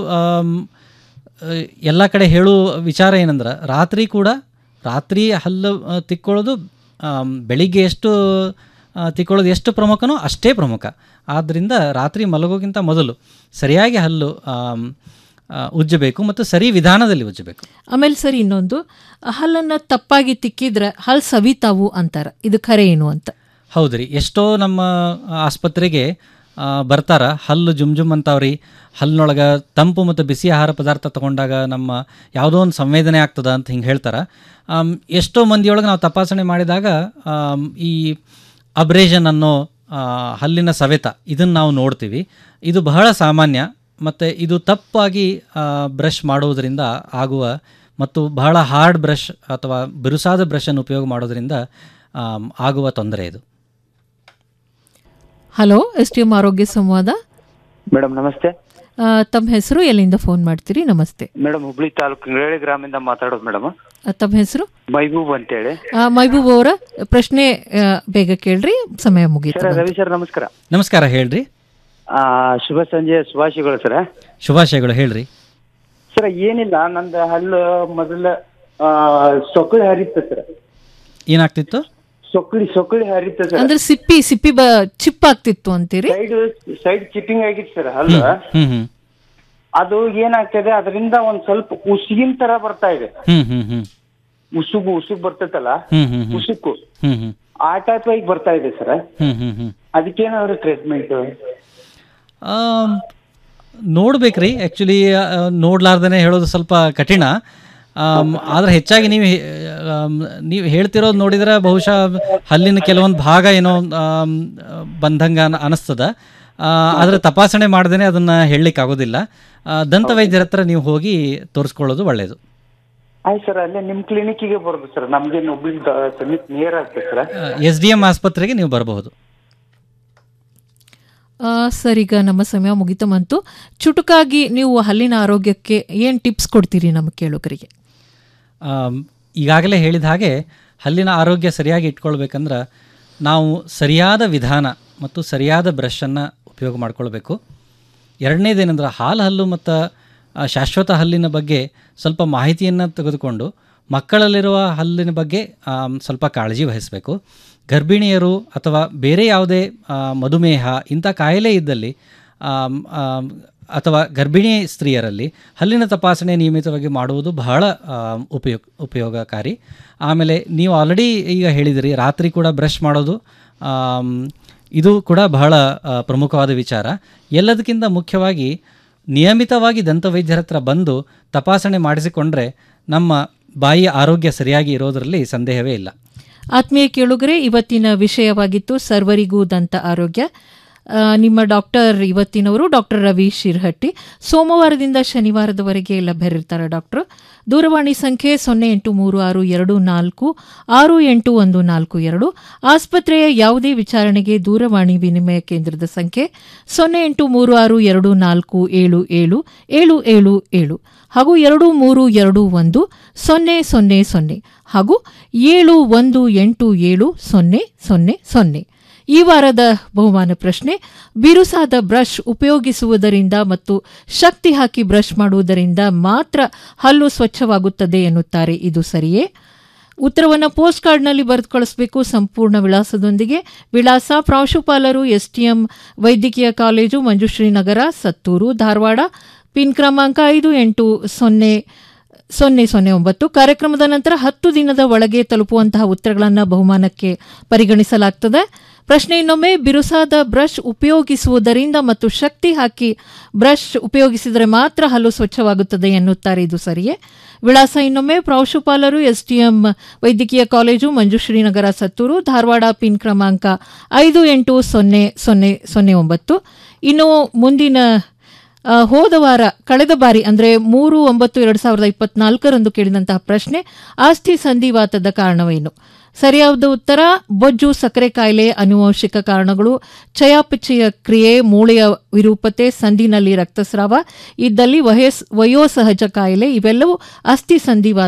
W: ಎಲ್ಲ ಕಡೆ ಹೇಳುವ ವಿಚಾರ ಏನಂದ್ರೆ ರಾತ್ರಿ ಕೂಡ ರಾತ್ರಿ ಹಲ್ಲು ಆ, ತಿಕ್ಕೊಳ್ಳೋದು ಆಮ್, ಬೆಳಿಗ್ಗೆ ಎಷ್ಟು ಆ, ತಿಕ್ಕೊಳ್ಳೋದು ಎಷ್ಟು ಪ್ರಮುಖನೋ ಅಷ್ಟೇ ಪ್ರಮುಖ ಆದ್ದರಿಂದ ರಾತ್ರಿ ಮಲಗೋಕ್ಕಿಂತ ಮೊದಲು ಸರಿಯಾಗಿ ಹಲ್ಲು ಆಮ್, ಆ, ಉಜ್ಜಬೇಕು ಮತ್ತು ಸರಿ ವಿಧಾನದಲ್ಲಿ ಉಜ್ಜಬೇಕು
V: ಆಮೇಲೆ ಸರ್ ಇನ್ನೊಂದು ಹಲ್ಲನ್ನು ತಪ್ಪಾಗಿ ತಿಕ್ಕಿದ್ರೆ ಹಲ್ ಸವಿತಾವು ಅಂತಾರ ಇದು ಖರೆ ಏನು ಅಂತ
W: ಹೌದ್ರಿ ಎಷ್ಟೋ ನಮ್ಮ ಆಸ್ಪತ್ರೆಗೆ ಆ, ಬರ್ತಾರ ಹಲ್ಲು ಜುಮ್ ಜುಮ್ ಅಂತಾವ್ರಿ ಹಲ್ಲಿನೊಳಗೆ ತಂಪು ಮತ್ತು ಬಿಸಿ ಆಹಾರ ಪದಾರ್ಥ ತಗೊಂಡಾಗ ನಮ್ಮ ಯಾವುದೋ ಒಂದು ಸಂವೇದನೆ ಆಗ್ತದ ಅಂತ ಹಿಂಗೆ ಹೇಳ್ತಾರೆ ಆಮ್, ಎಷ್ಟೋ ಮಂದಿಯೊಳಗೆ ನಾವು ತಪಾಸಣೆ ಮಾಡಿದಾಗ ಆಮ್, ಈ ಅಬ್ರೇಷನ್ ಅನ್ನೋ ಆ, ಹಲ್ಲಿನ ಸವೆತ ಇದನ್ನು ನಾವು ನೋಡ್ತೀವಿ ಇದು ಬಹಳ ಸಾಮಾನ್ಯ ಮತ್ತು ಇದು ತಪ್ಪಾಗಿ ಬ್ರಷ್ ಮಾಡುವುದರಿಂದ ಆಗುವ ಮತ್ತು ಬಹಳ ಹಾರ್ಡ್ ಬ್ರಷ್ ಅಥವಾ ಬಿರುಸಾದ ಬ್ರಷನ್ನು ಉಪಯೋಗ ಮಾಡೋದ್ರಿಂದ ಆಮ್, ಆಗುವ ತೊಂದರೆ ಇದು
V: ಹಲೋ ಎಸ್ ಟಿ ಎಂ ಆರೋಗ್ಯ ಸಂವಾದ
J: ಮೇಡಮ್ ನಮಸ್ತೆ
V: ಆ, ತಮ್ಮ ಹೆಸರು ಎಲ್ಲಿಂದ ಫೋನ್ ಮಾಡ್ತೀರಿ ನಮಸ್ತೆ
J: ಮೇಡಮ್ ಹುಬ್ಳಿ ತಾಲೂಕು ಇಂಗಳೇಳಿ ಗ್ರಾಮದಿಂದ ಮಾತಾಡೋದು ಮೇಡಮ್
V: ಆ, ತಮ್ಮ ಹೆಸರು
J: ಮೈಬೂಬ್ ಅಂತೇಳಿ
V: ಆ, ಮೈಬೂಬ್ ಅವರ ಪ್ರಶ್ನೆ ಆ, ಬೇಗ ಕೇಳ್ರಿ ಸಮಯ ಮುಗೀತು
J: ಸರ್ ರವಿ ಸರ್ ನಮಸ್ಕಾರ
W: ನಮಸ್ಕಾರ ಹೇಳ್ರಿ
J: ಆ, ಶುಭ ಸಂಜೆ ಶುಭಾಶಯಗಳು ಸರ್
W: ಶುಭಾಶಯಗಳು ಹೇಳ್ರಿ
J: ಸರ್ ಏನಿಲ್ಲ ನಂದು ಹಲ್ಲು ಮೊದಲ ಆ, ಸೊಕ್ಕಳಿ ಹರಿತ ಸರ್
W: ಏನಾಗ್ತಿತ್ತು
J: ಸೊಕ್ಕಳಿ ಸೊಕ್ಕಳಿ ಹರಿತ ಸರ್
V: ಅಂದ್ರೆ ಸಿಪ್ಪಿ ಸಿಪ್ಪಿ ಬ ಚಿಪ್ ಆಗ್ತಿತ್ತು ಅಂತೀರಿ
J: ಸೈಡ್ ಸೈಡ್ ಚಿಪ್ಪಿಂಗ್ ಆಗಿತ್ತು ಸರ್ ಹಲ್ಲು
W: ಹ್ಮ್ ಹ್ಮ್
J: ಅದು ಏನಾಗ್ತದೆ ಅದರಿಂದ ಒಂದ್ ಸ್ವಲ್ಪ ಉಸುಗಿನ ತರ ಬರ್ತಾ ಇದೆ
W: ಹ್ಮ್ ಹ್ಮ್ ಹ್ಮ್
J: ಉಸುಗು ಉಸುಗು ಬರ್ತೈತಲ್ಲ
W: ಹ್ಮ್ ಹ್ಮ್ ಹ್ಮ್
J: ಉಸುಕು
W: ಹ್ಮ್ ಹ್ಮ್
J: ಆ ಟೈಪ್ ಆಗಿ ಬರ್ತಾ ಇದೆ ಸರ್
W: ಹ್ಮ್ ಹ್ಮ್ ಹ್ಮ್
J: ಅದಕ್ಕೇನಾದ್ರು ಟ್ರೀಟ್ಮೆಂಟ್
W: ಆಮ್, ನೋಡ್ಬೇಕ್ರಿ ಆ್ಯಕ್ಚುಲಿ ನೋಡ್ಲಾರ್ದೇ ಹೇಳೋದು ಸ್ವಲ್ಪ ಕಠಿಣ ಆಮ್, ಆದ್ರೆ ಹೆಚ್ಚಾಗಿ ನೀವು ಹೇ- ಆಮ್, ನೀವು ಹೇಳ್ತಿರೋದು ನೋಡಿದ್ರೆ ಬಹುಶಃ ಹಲ್ಲಿನ ಕೆಲವೊಂದು ಭಾಗ ಏನೋ ಆಮ್, ಬಂದಂಗ ಅನ- ಅನಿಸ್ತದ ಆ, ಆದ್ರೆ ತಪಾಸಣೆ ಮಾಡ್ದೇ ಅದನ್ನ ಹೇಳಲಿಕ್ಕೆ ಆಗೋದಿಲ್ಲ ಆ, ದಂತ ವೈದ್ಯರ ಹತ್ರ ನೀವು ಹೋಗಿ ತೋರಿಸ್ಕೊಳ್ಳೋದು ಒಳ್ಳೆಯದು
J: ಆಯ್ತು ಸರ್ ಅಲ್ಲೇ ನಿಮ್ ಕ್ಲಿನಿಕ್ಕಿಗೆ ಬರೋದು ಸರ್ ನಮ್ಗೆ ಹುಬ್ಳಿ ಸಮೀಪ ನಿಯರ್ ಆಗ್ತದೆ ಸರ್
W: ಎಸ್ ಡಿ ಎಂ ಆಸ್ಪತ್ರೆಗೆ ನೀವು ಬರಬಹುದು
V: ಆ, ಸರ್ ಈಗ ನಮ್ಮ ಸಮಯ ಮುಗಿತ ಬಂತು ಚುಟುಕಾಗಿ ನೀವು ಹಲ್ಲಿನ ಆರೋಗ್ಯಕ್ಕೆ ಏನು ಟಿಪ್ಸ್ ಕೊಡ್ತೀರಿ ನಮ್ಮ ಕೇಳುಗರಿಗೆ
W: ಆಮ್, ಈಗಾಗಲೇ ಹೇಳಿದ ಹಾಗೆ ಹಲ್ಲಿನ ಆರೋಗ್ಯ ಸರಿಯಾಗಿ ಇಟ್ಕೊಳ್ಬೇಕಂದ್ರೆ ನಾವು ಸರಿಯಾದ ವಿಧಾನ ಮತ್ತು ಸರಿಯಾದ ಬ್ರಷನ್ನು ಉಪಯೋಗ ಮಾಡ್ಕೊಳ್ಬೇಕು ಎರಡನೇದೇನೆಂದ್ರೆ ಹಾಲು ಹಲ್ಲು ಮತ್ತು ಆ, ಶಾಶ್ವತ ಹಲ್ಲಿನ ಬಗ್ಗೆ ಸ್ವಲ್ಪ ಮಾಹಿತಿಯನ್ನು ತೆಗೆದುಕೊಂಡು ಮಕ್ಕಳಲ್ಲಿರುವ ಹಲ್ಲಿನ ಬಗ್ಗೆ ಆಮ್, ಸ್ವಲ್ಪ ಕಾಳಜಿ ವಹಿಸಬೇಕು ಗರ್ಭಿಣಿಯರು ಅಥವಾ ಬೇರೆ ಯಾವುದೇ ಆ, ಮಧುಮೇಹ ಇಂಥ ಕಾಯಿಲೆ ಇದ್ದಲ್ಲಿ ಆಮ್, ಆಮ್, ಅಥವಾ ಗರ್ಭಿಣಿ ಸ್ತ್ರೀಯರಲ್ಲಿ ಹಲ್ಲಿನ ತಪಾಸಣೆ ನಿಯಮಿತವಾಗಿ ಮಾಡುವುದು ಬಹಳ ಆಮ್, ಉಪಯೋಗ ಉಪಯೋಗಕಾರಿ ಆಮೇಲೆ ನೀವು ಆಲ್ರೆಡಿ ಈಗ ಹೇಳಿದಿರಿ ರಾತ್ರಿ ಕೂಡ ಬ್ರಷ್ ಮಾಡೋದು ಆಮ್, ಇದು ಕೂಡ ಬಹಳ ಆ, ಪ್ರಮುಖವಾದ ವಿಚಾರ ಎಲ್ಲದಕ್ಕಿಂತ ಮುಖ್ಯವಾಗಿ ನಿಯಮಿತವಾಗಿ ದಂತವೈದ್ಯರ ಹತ್ರ ಬಂದು ತಪಾಸಣೆ ಮಾಡಿಸಿಕೊಂಡ್ರೆ ನಮ್ಮ ಬಾಯಿಯ ಆರೋಗ್ಯ ಸರಿಯಾಗಿ ಇರೋದರಲ್ಲಿ ಸಂದೇಹವೇ ಇಲ್ಲ
V: ಆತ್ಮೀಯ ಕೇಳುಗರೆ ಇವತ್ತಿನ ವಿಷಯವಾಗಿತ್ತು ಸರ್ವರಿಗೂ ದಂತ ಆರೋಗ್ಯ ಆ, ನಿಮ್ಮ ಡಾಕ್ಟರ್ ಇವತ್ತಿನವರು ಡಾಕ್ಟರ್ ರವಿ ಶಿರ್ಹಟ್ಟಿ ಸೋಮವಾರದಿಂದ ಶನಿವಾರದವರೆಗೆ ಲಭ್ಯರಿರ್ತಾರೆ ಡಾಕ್ಟರ್ ದೂರವಾಣಿ ಸಂಖ್ಯೆ ಸೊನ್ನೆ ಎಂಟು ಮೂರು ಆರು ಎರಡು ನಾಲ್ಕು ಆರು ಎಂಟು ಒಂದು ನಾಲ್ಕು ಎರಡು ಆಸ್ಪತ್ರೆಯ ಯಾವುದೇ ವಿಚಾರಣೆಗೆ ದೂರವಾಣಿ ವಿನಿಮಯ ಕೇಂದ್ರದ ಸಂಖ್ಯೆ ಸೊನ್ನೆ ಎಂಟು ಮೂರು ಆರು ಎರಡು ನಾಲ್ಕು ಏಳು ಏಳು ಏಳು ಏಳು ಏಳು ಹಾಗೂ ಎರಡು ಮೂರು ಎರಡು ಒಂದು ಸೊನ್ನೆ ಸೊನ್ನೆ ಸೊನ್ನೆ ಹಾಗೂ ಏಳು ಒಂದು ಎಂಟು ಏಳು ಸೊನ್ನೆ ಸೊನ್ನೆ ಸೊನ್ನೆ ಈ ವಾರದ ಬಹುಮಾನ ಪ್ರಶ್ನೆ ಬಿರುಸಾದ ಬ್ರಷ್ ಉಪಯೋಗಿಸುವುದರಿಂದ ಮತ್ತು ಶಕ್ತಿ ಹಾಕಿ ಬ್ರಷ್ ಮಾಡುವುದರಿಂದ ಮಾತ್ರ ಹಲ್ಲು ಸ್ವಚ್ಛವಾಗುತ್ತದೆ ಎನ್ನುತ್ತಾರೆ ಇದು ಸರಿಯೇ ಉತ್ತರವನ್ನು ಪೋಸ್ಟ್ ಕಾರ್ಡ್ನಲ್ಲಿ ಬರೆದು ಕಳಿಸಬೇಕು ಸಂಪೂರ್ಣ ವಿಳಾಸದೊಂದಿಗೆ ವಿಳಾಸ ಪ್ರಾಂಶುಪಾಲರು ಎಸ್ಟಿಎಂ ವೈದ್ಯಕೀಯ ಕಾಲೇಜು ಮಂಜುಶ್ರೀ ನಗರ ಸತ್ತೂರು ಧಾರವಾಡ ಪಿನ್ ಕ್ರಮಾಂಕ ಐದು ಎಂಟು ಸೊನ್ನೆ ಸೊನ್ನೆ ಸೊನ್ನೆ ಒಂಬತ್ತು ಕಾರ್ಯಕ್ರಮದ ನಂತರ ಹತ್ತು ದಿನದ ಒಳಗೆ ತಲುಪುವಂತಹ ಉತ್ತರಗಳನ್ನು ಬಹುಮಾನಕ್ಕೆ ಪರಿಗಣಿಸಲಾಗ್ತದೆ ಪ್ರಶ್ನೆ ಇನ್ನೊಮ್ಮೆ ಬಿರುಸಾದ ಬ್ರಷ್ ಉಪಯೋಗಿಸುವುದರಿಂದ ಮತ್ತು ಶಕ್ತಿ ಹಾಕಿ ಬ್ರಷ್ ಉಪಯೋಗಿಸಿದರೆ ಮಾತ್ರ ಹಲ್ಲು ಸ್ವಚ್ಛವಾಗುತ್ತದೆ ಎನ್ನುತ್ತಾರೆ ಇದು ಸರಿಯೇ ವಿಳಾಸ ಇನ್ನೊಮ್ಮೆ ಪ್ರಾಂಶುಪಾಲರು ಎಸ್ಟಿಎಂ ವೈದ್ಯಕೀಯ ಕಾಲೇಜು ಮಂಜುಶ್ರೀನಗರ ಸತ್ತೂರು ಧಾರವಾಡ ಪಿನ್ ಕ್ರಮಾಂಕ ಐದು ಎಂಟು ಸೊನ್ನೆ ಸೊನ್ನೆ ಸೊನ್ನೆ ಒಂಬತ್ತು ಇನ್ನು ಮುಂದಿನ ಆ, ಹೋದ ವಾರ ಕಳೆದ ಬಾರಿ ಅಂದರೆ ಮೂರು ಒಂಬತ್ತು ಎರಡು ಸಾವಿರದ ಇಪ್ಪತ್ನಾಲ್ಕರಂದು ಕೇಳಿದಂತಹ ಪ್ರಶ್ನೆ ಆಸ್ತಿ ಸಂಧಿವಾತದ ಕಾರಣವೇನು ಸರಿಯಾದ ಉತ್ತರ ಬೊಜ್ಜು ಸಕ್ಕರೆ ಕಾಯಿಲೆ ಅನುವಂಶಿಕ ಕಾರಣಗಳು ಚಯಾಪಚಯ ಕ್ರಿಯೆ ಮೂಳೆಯ ವಿರೂಪತೆ ಸಂಧಿನಲ್ಲಿ ರಕ್ತಸ್ರಾವ ಇದ್ದಲ್ಲಿ ವಯಸ್ ವಯೋಸಹಜ ಕಾಯಿಲೆ ಇವೆಲ್ಲವೂ ಅಸ್ಥಿ ಸಂಧಿವಾತ